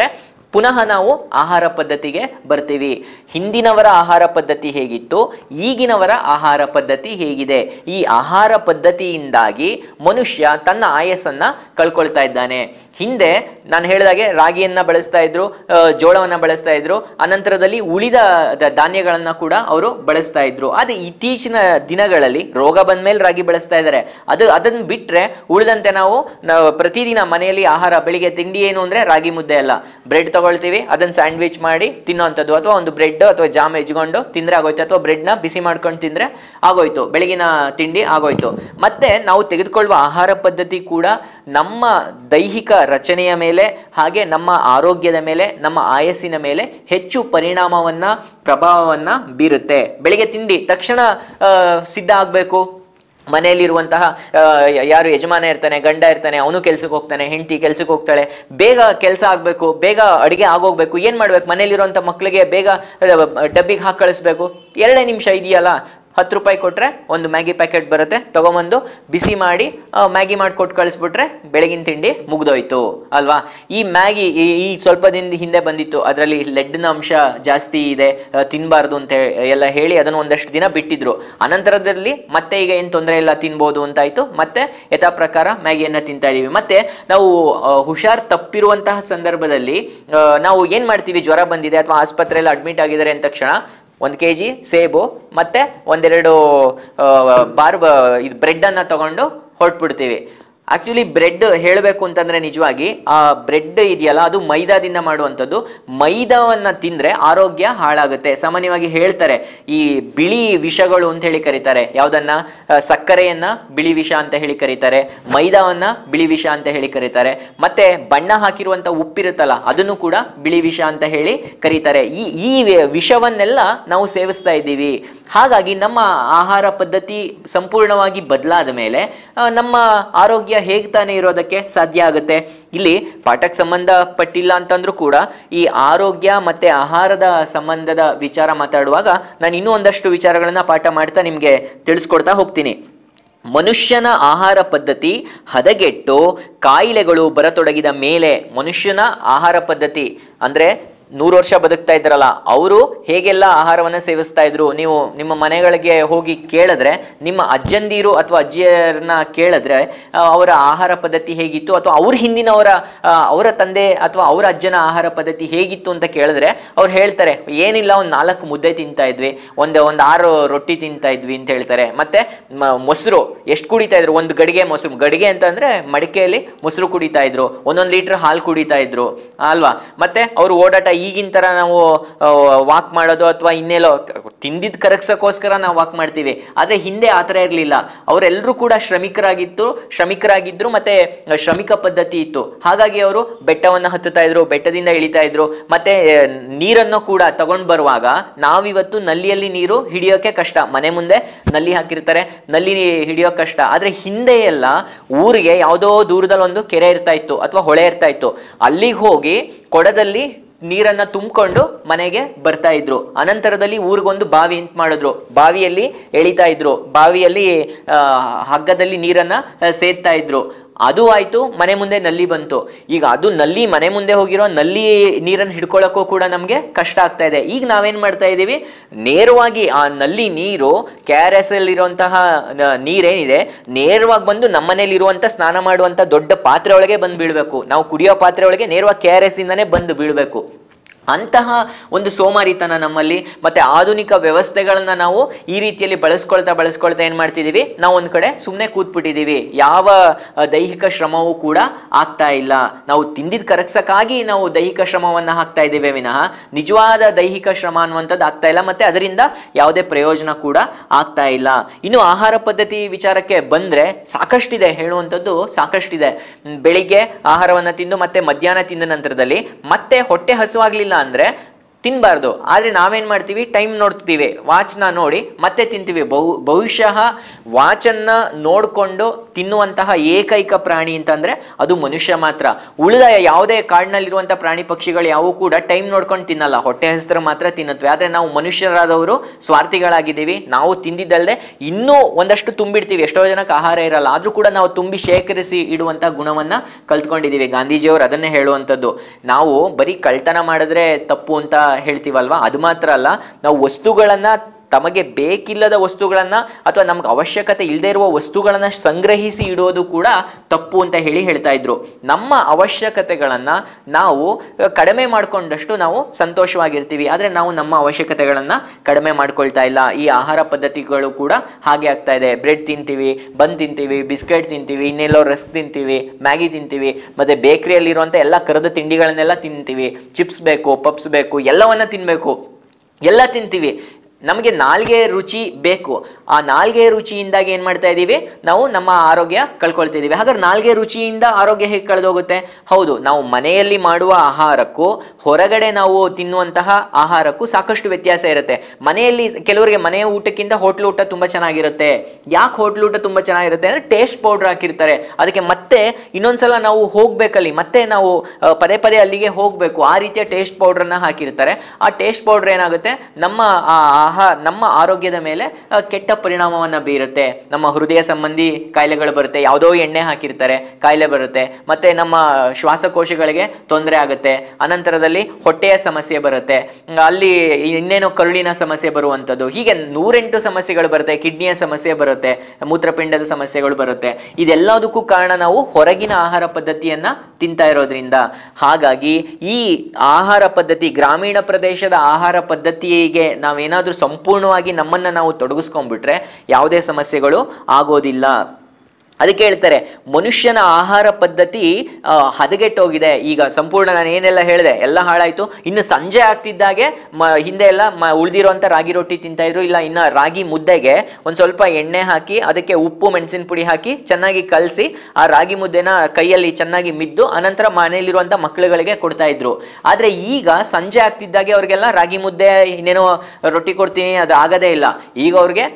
S1: ಪುನಃ ನಾವು ಆಹಾರ ಪದ್ಧತಿಗೆ ಬರ್ತೀವಿ ಹಿಂದಿನವರ ಆಹಾರ ಪದ್ಧತಿ ಹೇಗಿತ್ತು ಈಗಿನವರ ಆಹಾರ ಪದ್ಧತಿ ಹೇಗಿದೆ ಈ ಆಹಾರ ಪದ್ಧತಿಯಿಂದಾಗಿ ಮನುಷ್ಯ ತನ್ನ ಆಯಸ್ಸನ್ನ ಕಳ್ಕೊಳ್ತಾ ಇದ್ದಾನೆ ಹಿಂದೆ ನಾನು ಹೇಳಿದಾಗೆ ರಾಗಿಯನ್ನ ಬಳಸ್ತಾ ಇದ್ರು ಆ, ಜೋಳವನ್ನ ಬಳಸ್ತಾ ಇದ್ರು ಅನಂತರದಲ್ಲಿ ಉಳಿದ ದ- ಧಾನ್ಯಗಳನ್ನ ಕೂಡ ಅವರು ಬಳಸ್ತಾ ಇದ್ರು ಆದ್ರೆ ಇತ್ತೀಚಿನ ದಿನಗಳಲ್ಲಿ ರೋಗ ಬಂದ್ಮೇಲೆ ರಾಗಿ ಬಳಸ್ತಾ ಇದ್ದಾರೆ ಅದು ಅದನ್ನ ಬಿಟ್ರೆ ಉಳಿದಂತೆ ನಾವು ನಾವು ಪ್ರತಿದಿನ ಮನೆಯಲ್ಲಿ ಆಹಾರ ಬೆಳಿಗ್ಗೆ ತಿಂಡಿ ಏನು ಅಂದ್ರೆ ರಾಗಿ ಮುದ್ದೆ ಅಲ್ಲ ಬ್ರೆಡ್ ತಗೊಳ್ತೀವಿ ಅದನ್ನ ಸ್ಯಾಂಡ್ವಿಚ್ ಮಾಡಿ ತಿನ್ನೋಂಥದ್ದು ಅಥವಾ ಒಂದು ಬ್ರೆಡ್ ಅಥವಾ ಜಾಮ್ ಹೆಜ್ಕೊಂಡು ತಿಂದ್ರೆ ಆಗೋಯ್ತು ಅಥವಾ ಬ್ರೆಡ್ನ ಬಿಸಿ ಮಾಡ್ಕೊಂಡು ತಿಂದ್ರೆ ಆಗೋಯ್ತು ಬೆಳಗಿನ ತಿಂಡಿ ಆಗೋಯ್ತು ಮತ್ತೆ ನಾವು ತೆಗೆದುಕೊಳ್ಳುವ ಆಹಾರ ಪದ್ಧತಿ ಕೂಡ ನಮ್ಮ ದೈಹಿಕ ರಚನೆಯ ಮೇಲೆ ಹಾಗೆ ನಮ್ಮ ಆರೋಗ್ಯದ ಮೇಲೆ ನಮ್ಮ ಆಯಸ್ಸಿನ ಮೇಲೆ ಹೆಚ್ಚು ಪರಿಣಾಮವನ್ನ ಪ್ರಭಾವವನ್ನ ಬೀರುತ್ತೆ ಬೆಳಿಗ್ಗೆ ತಿಂಡಿ ತಕ್ಷಣ ಆ, ಸಿದ್ಧ ಆಗ್ಬೇಕು ಮನೆಯಲ್ಲಿರುವಂತಹ ಆ, ಯಾರು ಯಜಮಾನ ಇರ್ತಾನೆ ಗಂಡ ಇರ್ತಾನೆ ಅವನು ಕೆಲ್ಸಕ್ಕೆ ಹೋಗ್ತಾನೆ ಹೆಂಡತಿ ಕೆಲ್ಸಕ್ಕೆ ಹೋಗ್ತಾಳೆ ಬೇಗ ಕೆಲಸ ಆಗ್ಬೇಕು ಬೇಗ ಅಡಿಗೆ ಆಗೋಗ್ಬೇಕು ಏನ್ ಮಾಡ್ಬೇಕು ಮನೇಲಿರುವಂತ ಮಕ್ಕಳಿಗೆ ಬೇಗ ಡಬ್ಬಿಗೆ ಹಾಕಿ ಕಳಿಸ್ಬೇಕು ಎರಡೇ ನಿಮಿಷ ಇದೆಯಲ್ಲ ಹತ್ತು ರೂಪಾಯಿ ಕೊಟ್ರೆ ಒಂದು ಮ್ಯಾಗಿ ಪ್ಯಾಕೆಟ್ ಬರುತ್ತೆ ತಗೊಂಬಂದು ಬಿಸಿ ಮಾಡಿ ಆ, ಮ್ಯಾಗಿ ಮಾಡಿ ಕೊಟ್ಟು ಕಳಿಸ್ಬಿಟ್ರೆ ಬೆಳಗಿನ ತಿಂಡಿ ಮುಗ್ದೋಯ್ತು ಅಲ್ವಾ ಈ ಮ್ಯಾಗಿ ಈ ಈ ಸ್ವಲ್ಪ ದಿನದ ಹಿಂದೆ ಬಂದಿತ್ತು ಅದರಲ್ಲಿ ಲೆಡ್ನ ಅಂಶ ಜಾಸ್ತಿ ಇದೆ ಆ, ತಿನ್ಬಾರ್ದು ಅಂತ ಹೇ- ಎಲ್ಲ ಹೇಳಿ ಅದನ್ನು ಒಂದಷ್ಟು ದಿನ ಬಿಟ್ಟಿದ್ರು ಅನಂತರದಲ್ಲಿ ಮತ್ತೆ ಈಗ ಏನು ತೊಂದರೆ ಇಲ್ಲ ತಿನ್ಬೋದು ಅಂತಾಯ್ತು ಮತ್ತೆ ಯಥಾ ಪ್ರಕಾರ ಮ್ಯಾಗಿಯನ್ನ ತಿಂತಾ ಇದೀವಿ ಮತ್ತೆ ನಾವು ಆ, ಹುಷಾರ್ ತಪ್ಪಿರುವಂತಹ ಸಂದರ್ಭದಲ್ಲಿ ಆ, ನಾವು ಏನ್ ಮಾಡ್ತೀವಿ ಜ್ವರ ಬಂದಿದೆ ಅಥವಾ ಆಸ್ಪತ್ರೆಯಲ್ಲಿ ಅಡ್ಮಿಟ್ ಆಗಿದ್ದಾರೆ ಅಂದ ತಕ್ಷಣ ಒಂದು ಕೆ ಜಿ ಸೇಬು ಮತ್ತೆ ಒಂದೆರಡು ಆ, ಬಾರ್ ಬ- ಇದು ಬ್ರೆಡ್ ಅನ್ನ ತಗೊಂಡು ಹೊರಟ್ಬಿಡ್ತೀವಿ ಆಕ್ಚುಲಿ ಬ್ರೆಡ್ ಹೇಳಬೇಕು ಅಂತಂದ್ರೆ ನಿಜವಾಗಿ ಆ ಬ್ರೆಡ್ ಇದೆಯಲ್ಲ ಅದು ಮೈದಾದಿಂದ ಮಾಡುವಂಥದ್ದು ಮೈದಾವನ್ನ ತಿಂದ್ರೆ ಆರೋಗ್ಯ ಹಾಳಾಗುತ್ತೆ ಸಾಮಾನ್ಯವಾಗಿ ಹೇಳ್ತಾರೆ ಈ ಬಿಳಿ ವಿಷಗಳು ಅಂತ ಹೇಳಿ ಕರೀತಾರೆ ಯಾವ್ದನ್ನ ಆ, ಸಕ್ಕರೆಯನ್ನ ಬಿಳಿ ವಿಷ ಅಂತ ಹೇಳಿ ಕರೀತಾರೆ ಮೈದಾವನ್ನ ಬಿಳಿ ವಿಷ ಅಂತ ಹೇಳಿ ಕರೀತಾರೆ ಮತ್ತೆ ಬಣ್ಣ ಹಾಕಿರುವಂತ ಉಪ್ಪಿರುತ್ತಲ್ಲ ಅದನ್ನು ಕೂಡ ಬಿಳಿ ವಿಷ ಅಂತ ಹೇಳಿ ಕರೀತಾರೆ ಈ ಈ ವಿ- ವಿಷವನ್ನೆಲ್ಲ ನಾವು ಸೇವಿಸ್ತಾ ಇದ್ದೀವಿ ಹಾಗಾಗಿ ನಮ್ಮ ಆಹಾರ ಪದ್ಧತಿ ಸಂಪೂರ್ಣವಾಗಿ ಬದಲಾದ ಮೇಲೆ ಆ, ನಮ್ಮ ಆರೋಗ್ಯ ಹೇಗ್ ತಾನೇ ಇರೋದಕ್ಕೆ ಸಾಧ್ಯ ಆಗುತ್ತೆ ಇಲ್ಲಿ ಪಾಠಕ್ಕೆ ಸಂಬಂಧಪಟ್ಟಿಲ್ಲ ಅಂತಂದ್ರೂ ಕೂಡ ಈ ಆರೋಗ್ಯ ಮತ್ತೆ ಆಹಾರದ ಸಂಬಂಧದ ವಿಚಾರ ಮಾತಾಡುವಾಗ ನಾನು ಇನ್ನೂ ಒಂದಷ್ಟು ವಿಚಾರಗಳನ್ನ ಪಾಠ ಮಾಡ್ತಾ ನಿಮ್ಗೆ ತಿಳಿಸ್ಕೊಡ್ತಾ ಹೋಗ್ತೀನಿ ಮನುಷ್ಯನ ಆಹಾರ ಪದ್ಧತಿ ಹದಗೆಟ್ಟು ಕಾಯಿಲೆಗಳು ಬರತೊಡಗಿದ ಮೇಲೆ ಮನುಷ್ಯನ ಆಹಾರ ಪದ್ಧತಿ ಅಂದ್ರೆ ನೂರು ವರ್ಷ ಬದುಕ್ತಾ ಇದ್ರಲ್ಲ ಅವರು ಹೇಗೆಲ್ಲ ಆಹಾರವನ್ನ ಸೇವಿಸ್ತಾ ಇದ್ರು ನೀವು ನಿಮ್ಮ ಮನೆಗಳಿಗೆ ಹೋಗಿ ಕೇಳಿದ್ರೆ ನಿಮ್ಮ ಅಜ್ಜಂದಿರು ಅಥವಾ ಅಜ್ಜಿಯರನ್ನ ಕೇಳಿದ್ರೆ ಆ, ಅವರ ಆಹಾರ ಪದ್ಧತಿ ಹೇಗಿತ್ತು ಅಥವಾ ಅವ್ರ ಹಿಂದಿನವರ ಆ, ಅವರ ತಂದೆ ಅಥವಾ ಅವರ ಅಜ್ಜನ ಆಹಾರ ಪದ್ಧತಿ ಹೇಗಿತ್ತು ಅಂತ ಕೇಳಿದ್ರೆ ಅವ್ರು ಹೇಳ್ತಾರೆ ಏನಿಲ್ಲ ಒಂದು ನಾಲ್ಕು ಮುದ್ದೆ ತಿಂತಾ ಇದ್ವಿ ಒಂದು ಒಂದು ಆರು ರೊಟ್ಟಿ ತಿಂತಾ ಇದ್ವಿ ಅಂತ ಹೇಳ್ತಾರೆ ಮತ್ತೆ ಮ- ಮೊಸರು ಎಷ್ಟು ಕುಡಿತಾ ಇದ್ರು ಒಂದು ಗಡಿಗೆ ಮೊಸರು ಗಡಿಗೆ ಅಂತಂದ್ರೆ ಮಡಿಕೆಯಲ್ಲಿ ಮೊಸರು ಕುಡಿತಾ ಇದ್ರು ಒಂದೊಂದು ಲೀಟರ್ ಹಾಲು ಕುಡಿತಾ ಇದ್ರು ಅಲ್ವಾ ಮತ್ತೆ ಅವ್ರು ಓಡಾಟ ಈಗಿನ ತರ ನಾವು ವಾಕ್ ಮಾಡೋದು ಅಥವಾ ಇನ್ನೆಲ್ಲೋ ತಿಂದಿದ್ ಕರಗ್ಸಕ್ಕೋಸ್ಕರ ನಾವು ವಾಕ್ ಮಾಡ್ತೀವಿ ಆದ್ರೆ ಹಿಂದೆ ಆ ಥರ ಇರಲಿಲ್ಲ ಅವರೆಲ್ಲರೂ ಕೂಡ ಶ್ರಮಿಕರಾಗಿತ್ತು ಶ್ರಮಿಕರಾಗಿದ್ರು ಮತ್ತೆ ಶ್ರಮಿಕ ಪದ್ಧತಿ ಇತ್ತು ಹಾಗಾಗಿ ಅವರು ಬೆಟ್ಟವನ್ನ ಹತ್ತುತ್ತಾ ಇದ್ರು ಬೆಟ್ಟದಿಂದ ಇಳಿತಾ ಇದ್ರು ಮತ್ತೆ ಆ, ನೀರನ್ನು ಕೂಡ ತಗೊಂಡ್ ಬರುವಾಗ ನಾವಿವತ್ತು ನಲ್ಲಿಯಲ್ಲಿ ನೀರು ಹಿಡಿಯೋಕೆ ಕಷ್ಟ ಮನೆ ಮುಂದೆ ನಲ್ಲಿ ಹಾಕಿರ್ತಾರೆ ನಲ್ಲಿ ಹಿಡಿಯೋ ಕಷ್ಟ ಆದ್ರೆ ಹಿಂದೆ ಎಲ್ಲ ಊರಿಗೆ ಯಾವುದೋ ದೂರದಲ್ಲಿ ಒಂದು ಕೆರೆ ಇರ್ತಾ ಇತ್ತು ಅಥವಾ ಹೊಳೆ ಇರ್ತಾ ಇತ್ತು ಅಲ್ಲಿಗೆ ಹೋಗಿ ಕೊಡದಲ್ಲಿ ನೀರನ್ನ ತುಂಬಿಕೊಂಡು ಮನೆಗೆ ಬರ್ತಾ ಇದ್ರು ಅನಂತರದಲ್ಲಿ ಊರಿಗೊಂದು ಬಾವಿ ಅಂತ ಮಾಡಿದ್ರು ಬಾವಿಯಲ್ಲಿ ಎಳಿತಾ ಇದ್ರು ಬಾವಿಯಲ್ಲಿ ಆ, ಹಗ್ಗದಲ್ಲಿ ನೀರನ್ನ ಆ, ಸೇದ್ತಾ ಇದ್ರು ಅದು ಆಯ್ತು ಮನೆ ಮುಂದೆ ನಲ್ಲಿ ಬಂತು ಈಗ ಅದು ನಲ್ಲಿ ಮನೆ ಮುಂದೆ ಹೋಗಿರೋ ನಲ್ಲಿ ನೀರನ್ನು ಹಿಡ್ಕೊಳ್ಳೋಕ್ಕೂ ಕೂಡ ನಮಗೆ ಕಷ್ಟ ಆಗ್ತಾ ಇದೆ ಈಗ ನಾವೇನ್ ಮಾಡ್ತಾ ಇದ್ದೀವಿ ನೇರವಾಗಿ ಆ ನಲ್ಲಿ ನೀರು ಕೆ ಆರ್ ಎಸ್ ಅಲ್ಲಿ ಇರುವಂತಹ ನೀರೇನಿದೆ ನೇರವಾಗಿ ಬಂದು ನಮ್ಮನೇಲಿ ಇರುವಂತ ಸ್ನಾನ ಮಾಡುವಂತ ದೊಡ್ಡ ಪಾತ್ರೆ ಒಳಗೆ ಬಂದು ಬೀಳ್ಬೇಕು ನಾವು ಕುಡಿಯೋ ಪಾತ್ರೆ ಒಳಗೆ ನೇರವಾಗಿ ಕೆ ಆರ್ ಎಸ್ ಇಂದಾನೆ ಬಂದು ಬೀಳ್ಬೇಕು ಅಂತಹ ಒಂದು ಸೋಮಾರಿತನ ನಮ್ಮಲ್ಲಿ ಮತ್ತೆ ಆಧುನಿಕ ವ್ಯವಸ್ಥೆಗಳನ್ನ ನಾವು ಈ ರೀತಿಯಲ್ಲಿ ಬಳಸ್ಕೊಳ್ತಾ ಬಳಸ್ಕೊಳ್ತಾ ಏನ್ ಮಾಡ್ತಿದೀವಿ ನಾವು ಒಂದ್ ಕಡೆ ಸುಮ್ಮನೆ ಕೂತ್ಬಿಟ್ಟಿದೀವಿ ಯಾವ ಆ, ದೈಹಿಕ ಶ್ರಮವೂ ಕೂಡ ಆಗ್ತಾ ಇಲ್ಲ ನಾವು ತಿಂದಿದ್ ಕರಗ್ಸಕ್ಕಾಗಿ ನಾವು ದೈಹಿಕ ಶ್ರಮವನ್ನ ಹಾಕ್ತಾ ಇದ್ದೇವೆ ವಿನಃ ನಿಜವಾದ ದೈಹಿಕ ಶ್ರಮ ಅನ್ನುವಂಥದ್ದು ಆಗ್ತಾ ಇಲ್ಲ ಮತ್ತೆ ಅದರಿಂದ ಯಾವುದೇ ಪ್ರಯೋಜನ ಕೂಡ ಆಗ್ತಾ ಇಲ್ಲ ಇನ್ನು ಆಹಾರ ಪದ್ಧತಿ ವಿಚಾರಕ್ಕೆ ಬಂದ್ರೆ ಸಾಕಷ್ಟಿದೆ ಹೇಳುವಂಥದ್ದು ಸಾಕಷ್ಟಿದೆ ಹ್ಮ್, ಬೆಳಿಗ್ಗೆ ಆಹಾರವನ್ನ ತಿಂದು ಮತ್ತೆ ಮಧ್ಯಾಹ್ನ ತಿಂದ ನಂತರದಲ್ಲಿ ಮತ್ತೆ ಹೊಟ್ಟೆ ಹಸುವಾಗ್ಲಿಲ್ಲ ಅಂದ್ರೆ ತಿನ್ಬಾರ್ದು ಆದ್ರೆ ನಾವೇನ್ ಮಾಡ್ತೀವಿ ಟೈಮ್ ನೋಡ್ತೀವಿ ವಾಚ್ನ ನೋಡಿ ಮತ್ತೆ ತಿಂತೀವಿ ಬಹು ಬಹುಶಃ ವಾಚನ್ನ ನೋಡ್ಕೊಂಡು ತಿನ್ನುವಂತಹ ಏಕೈಕ ಪ್ರಾಣಿ ಅಂತಂದ್ರೆ ಅದು ಮನುಷ್ಯ ಮಾತ್ರ ಉಳಿದ ಯಾವುದೇ ಕಾಡಿನಲ್ಲಿರುವಂತ ಪ್ರಾಣಿ ಪಕ್ಷಿಗಳು ಯಾವು ಕೂಡ ಟೈಮ್ ನೋಡ್ಕೊಂಡು ತಿನ್ನಲ್ಲ ಹೊಟ್ಟೆ ಹಸಿದ್ರೆ ಮಾತ್ರ ತಿನ್ನತ್ವೆ ಆದ್ರೆ ನಾವು ಮನುಷ್ಯರಾದವರು ಸ್ವಾರ್ಥಿಗಳಾಗಿದ್ದೀವಿ ನಾವು ತಿಂದಿದ್ದಲ್ಲದೆ ಇನ್ನೂ ಒಂದಷ್ಟು ತುಂಬಿಡ್ತೀವಿ ಎಷ್ಟೋ ಜನಕ್ಕೆ ಆಹಾರ ಇರಲ್ಲ ಆದ್ರೂ ಕೂಡ ನಾವು ತುಂಬಿ ಶೇಖರಿಸಿ ಇಡುವಂತ ಗುಣವನ್ನ ಕಲ್ತ್ಕೊಂಡಿದೀವಿ ಗಾಂಧೀಜಿಯವರು ಅದನ್ನೇ ಹೇಳುವಂಥದ್ದು ನಾವು ಬರೀ ಕಳ್ತನ ಮಾಡಿದ್ರೆ ತಪ್ಪು ಅಂತ ಹೇಳ್ತೀವಲ್ವಾ ಅದು ಮಾತ್ರ ಅಲ್ಲ ನಾವು ವಸ್ತುಗಳನ್ನ ತಮಗೆ ಬೇಕಿಲ್ಲದ ವಸ್ತುಗಳನ್ನ ಅಥವಾ ನಮ್ಗೆ ಅವಶ್ಯಕತೆ ಇಲ್ಲದೆ ಇರುವ ವಸ್ತುಗಳನ್ನ ಸಂಗ್ರಹಿಸಿ ಇಡೋದು ಕೂಡ ತಪ್ಪು ಅಂತ ಹೇಳಿ ಹೇಳ್ತಾ ಇದ್ರು ನಮ್ಮ ಅವಶ್ಯಕತೆಗಳನ್ನ ನಾವು ಅಹ್, ಕಡಿಮೆ ಮಾಡ್ಕೊಂಡಷ್ಟು ನಾವು ಸಂತೋಷವಾಗಿರ್ತೀವಿ ಆದ್ರೆ ನಾವು ನಮ್ಮ ಅವಶ್ಯಕತೆಗಳನ್ನ ಕಡಿಮೆ ಮಾಡ್ಕೊಳ್ತಾ ಇಲ್ಲ ಈ ಆಹಾರ ಪದ್ಧತಿಗಳು ಕೂಡ ಹಾಗೆ ಆಗ್ತಾ ಇದೆ ಬ್ರೆಡ್ ತಿಂತೀವಿ ಬನ್ ತಿಂತೀವಿ ಬಿಸ್ಕೆಟ್ ತಿಂತೀವಿ ಇನ್ನೆಲ್ಲೋ ರಸ್ಕ್ ತಿಂತೀವಿ ಮ್ಯಾಗಿ ತಿಂತೀವಿ ಮತ್ತೆ ಬೇಕರಿಯಲ್ಲಿರುವಂಥ ಎಲ್ಲ ಕರೆದ ತಿಂಡಿಗಳನ್ನೆಲ್ಲ ತಿಂತೀವಿ ಚಿಪ್ಸ್ ಬೇಕು ಪಪ್ಸ್ ಬೇಕು ಎಲ್ಲವನ್ನ ತಿನ್ಬೇಕು ಎಲ್ಲ ತಿಂತೀವಿ ನಮಗೆ ನಾಲ್ಗೆ ರುಚಿ ಬೇಕು ಆ ನಾಲ್ಗೆ ರುಚಿಯಿಂದಾಗಿ ಏನ್ ಮಾಡ್ತಾ ಇದೀವಿ ನಾವು ನಮ್ಮ ಆರೋಗ್ಯ ಕಳ್ಕೊಳ್ತಾ ಇದೀವಿ ಹಾಗಾದ್ರೆ ನಾಲ್ಗೆ ರುಚಿಯಿಂದ ಆರೋಗ್ಯ ಹೇಗೆ ಕಳೆದೋಗುತ್ತೆ ಹೌದು ನಾವು ಮನೆಯಲ್ಲಿ ಮಾಡುವ ಆಹಾರಕ್ಕೂ ಹೊರಗಡೆ ನಾವು ತಿನ್ನುವಂತಹ ಆಹಾರಕ್ಕೂ ಸಾಕಷ್ಟು ವ್ಯತ್ಯಾಸ ಇರುತ್ತೆ ಮನೆಯಲ್ಲಿ ಕೆಲವರಿಗೆ ಮನೆಯ ಊಟಕ್ಕಿಂತ ಹೋಟ್ಲು ಊಟ ತುಂಬಾ ಚೆನ್ನಾಗಿರುತ್ತೆ ಯಾಕೆ ಹೋಟ್ಲು ಊಟ ತುಂಬಾ ಚೆನ್ನಾಗಿರುತ್ತೆ ಅಂದ್ರೆ ಟೇಸ್ಟ್ ಪೌಡರ್ ಹಾಕಿರ್ತಾರೆ ಅದಕ್ಕೆ ಮತ್ತೆ ಇನ್ನೊಂದ್ಸಲ ನಾವು ಹೋಗ್ಬೇಕಲ್ಲಿ ಮತ್ತೆ ನಾವು ಆ, ಪದೇ ಪದೇ ಅಲ್ಲಿಗೆ ಹೋಗ್ಬೇಕು ಆ ರೀತಿಯ ಟೇಸ್ಟ್ ಪೌಡರ್ನ ಹಾಕಿರ್ತಾರೆ ಆ ಟೇಸ್ಟ್ ಪೌಡರ್ ಏನಾಗುತ್ತೆ ನಮ್ಮ ಆ ಆಹಾರ ನಮ್ಮ ಆರೋಗ್ಯದ ಮೇಲೆ ಆ, ಕೆಟ್ಟ ಪರಿಣಾಮವನ್ನ ಬೀರುತ್ತೆ ನಮ್ಮ ಹೃದಯ ಸಂಬಂಧಿ ಕಾಯಿಲೆಗಳು ಬರುತ್ತೆ ಯಾವುದೋ ಎಣ್ಣೆ ಹಾಕಿರ್ತಾರೆ ಕಾಯಿಲೆ ಬರುತ್ತೆ ಮತ್ತೆ ನಮ್ಮ ಶ್ವಾಸಕೋಶಗಳಿಗೆ ತೊಂದರೆ ಆಗುತ್ತೆ ಅನಂತರದಲ್ಲಿ ಹೊಟ್ಟೆಯ ಸಮಸ್ಯೆ ಬರುತ್ತೆ ಹ್ಮ್, ಅಲ್ಲಿ ಇನ್ನೇನೋ ಕರುಳಿನ ಸಮಸ್ಯೆ ಬರುವಂಥದ್ದು ಹೀಗೆ ನೂರೆಂಟು ಸಮಸ್ಯೆಗಳು ಬರುತ್ತೆ ಕಿಡ್ನಿಯ ಸಮಸ್ಯೆ ಬರುತ್ತೆ ಮೂತ್ರಪಿಂಡದ ಸಮಸ್ಯೆಗಳು ಬರುತ್ತೆ ಇದೆಲ್ಲದಕ್ಕೂ ಕಾರಣ ನಾವು ಹೊರಗಿನ ಆಹಾರ ಪದ್ಧತಿಯನ್ನ ತಿಂತಾ ಇರೋದ್ರಿಂದ ಹಾಗಾಗಿ ಈ ಆಹಾರ ಪದ್ಧತಿ ಗ್ರಾಮೀಣ ಪ್ರದೇಶದ ಆಹಾರ ಪದ್ಧತಿಗೆ ನಾವೇನಾದ್ರೂ ಸಂಪೂರ್ಣವಾಗಿ ನಮ್ಮನ್ನ ನಾವು ತೊಡಗಿಸ್ಕೊಂಡ್ಬಿಟ್ರೆ ಯಾವುದೇ ಸಮಸ್ಯೆಗಳು ಆಗೋದಿಲ್ಲ ಅದಕ್ಕೆ ಹೇಳ್ತಾರೆ ಮನುಷ್ಯನ ಆಹಾರ ಪದ್ಧತಿ ಆ, ಹದಗೆಟ್ಟೋಗಿದೆ ಈಗ ಸಂಪೂರ್ಣ ನಾನು ಏನೆಲ್ಲ ಹೇಳಿದೆ ಎಲ್ಲ ಹಾಳಾಯ್ತು ಇನ್ನು ಸಂಜೆ ಆಗ್ತಿದ್ದಾಗೆ ಮ ಹಿಂದೆ ಎಲ್ಲ ಮ ಉಳಿದಿರುವಂಥ ರಾಗಿ ರೊಟ್ಟಿ ತಿಂತಾ ಇದ್ರು ಇಲ್ಲ ಇನ್ನು ರಾಗಿ ಮುದ್ದೆಗೆ ಒಂದು ಸ್ವಲ್ಪ ಎಣ್ಣೆ ಹಾಕಿ ಅದಕ್ಕೆ ಉಪ್ಪು ಮೆಣಸಿನ ಪುಡಿ ಹಾಕಿ ಚೆನ್ನಾಗಿ ಕಲಸಿ ಆ ರಾಗಿ ಮುದ್ದೆನ ಕೈಯಲ್ಲಿ ಚೆನ್ನಾಗಿ ಮಿದ್ದು ಅನಂತರ ಮನೆಯಲ್ಲಿರುವಂಥ ಮಕ್ಕಳುಗಳಿಗೆ ಕೊಡ್ತಾ ಇದ್ರು ಆದರೆ ಈಗ ಸಂಜೆ ಆಗ್ತಿದ್ದಾಗೆ ಅವ್ರಿಗೆಲ್ಲ ರಾಗಿ ಮುದ್ದೆ ಇನ್ನೇನೋ ರೊಟ್ಟಿ ಕೊಡ್ತೀನಿ ಅದು ಆಗದೇ ಇಲ್ಲ ಈಗ ಅವ್ರಿಗೆ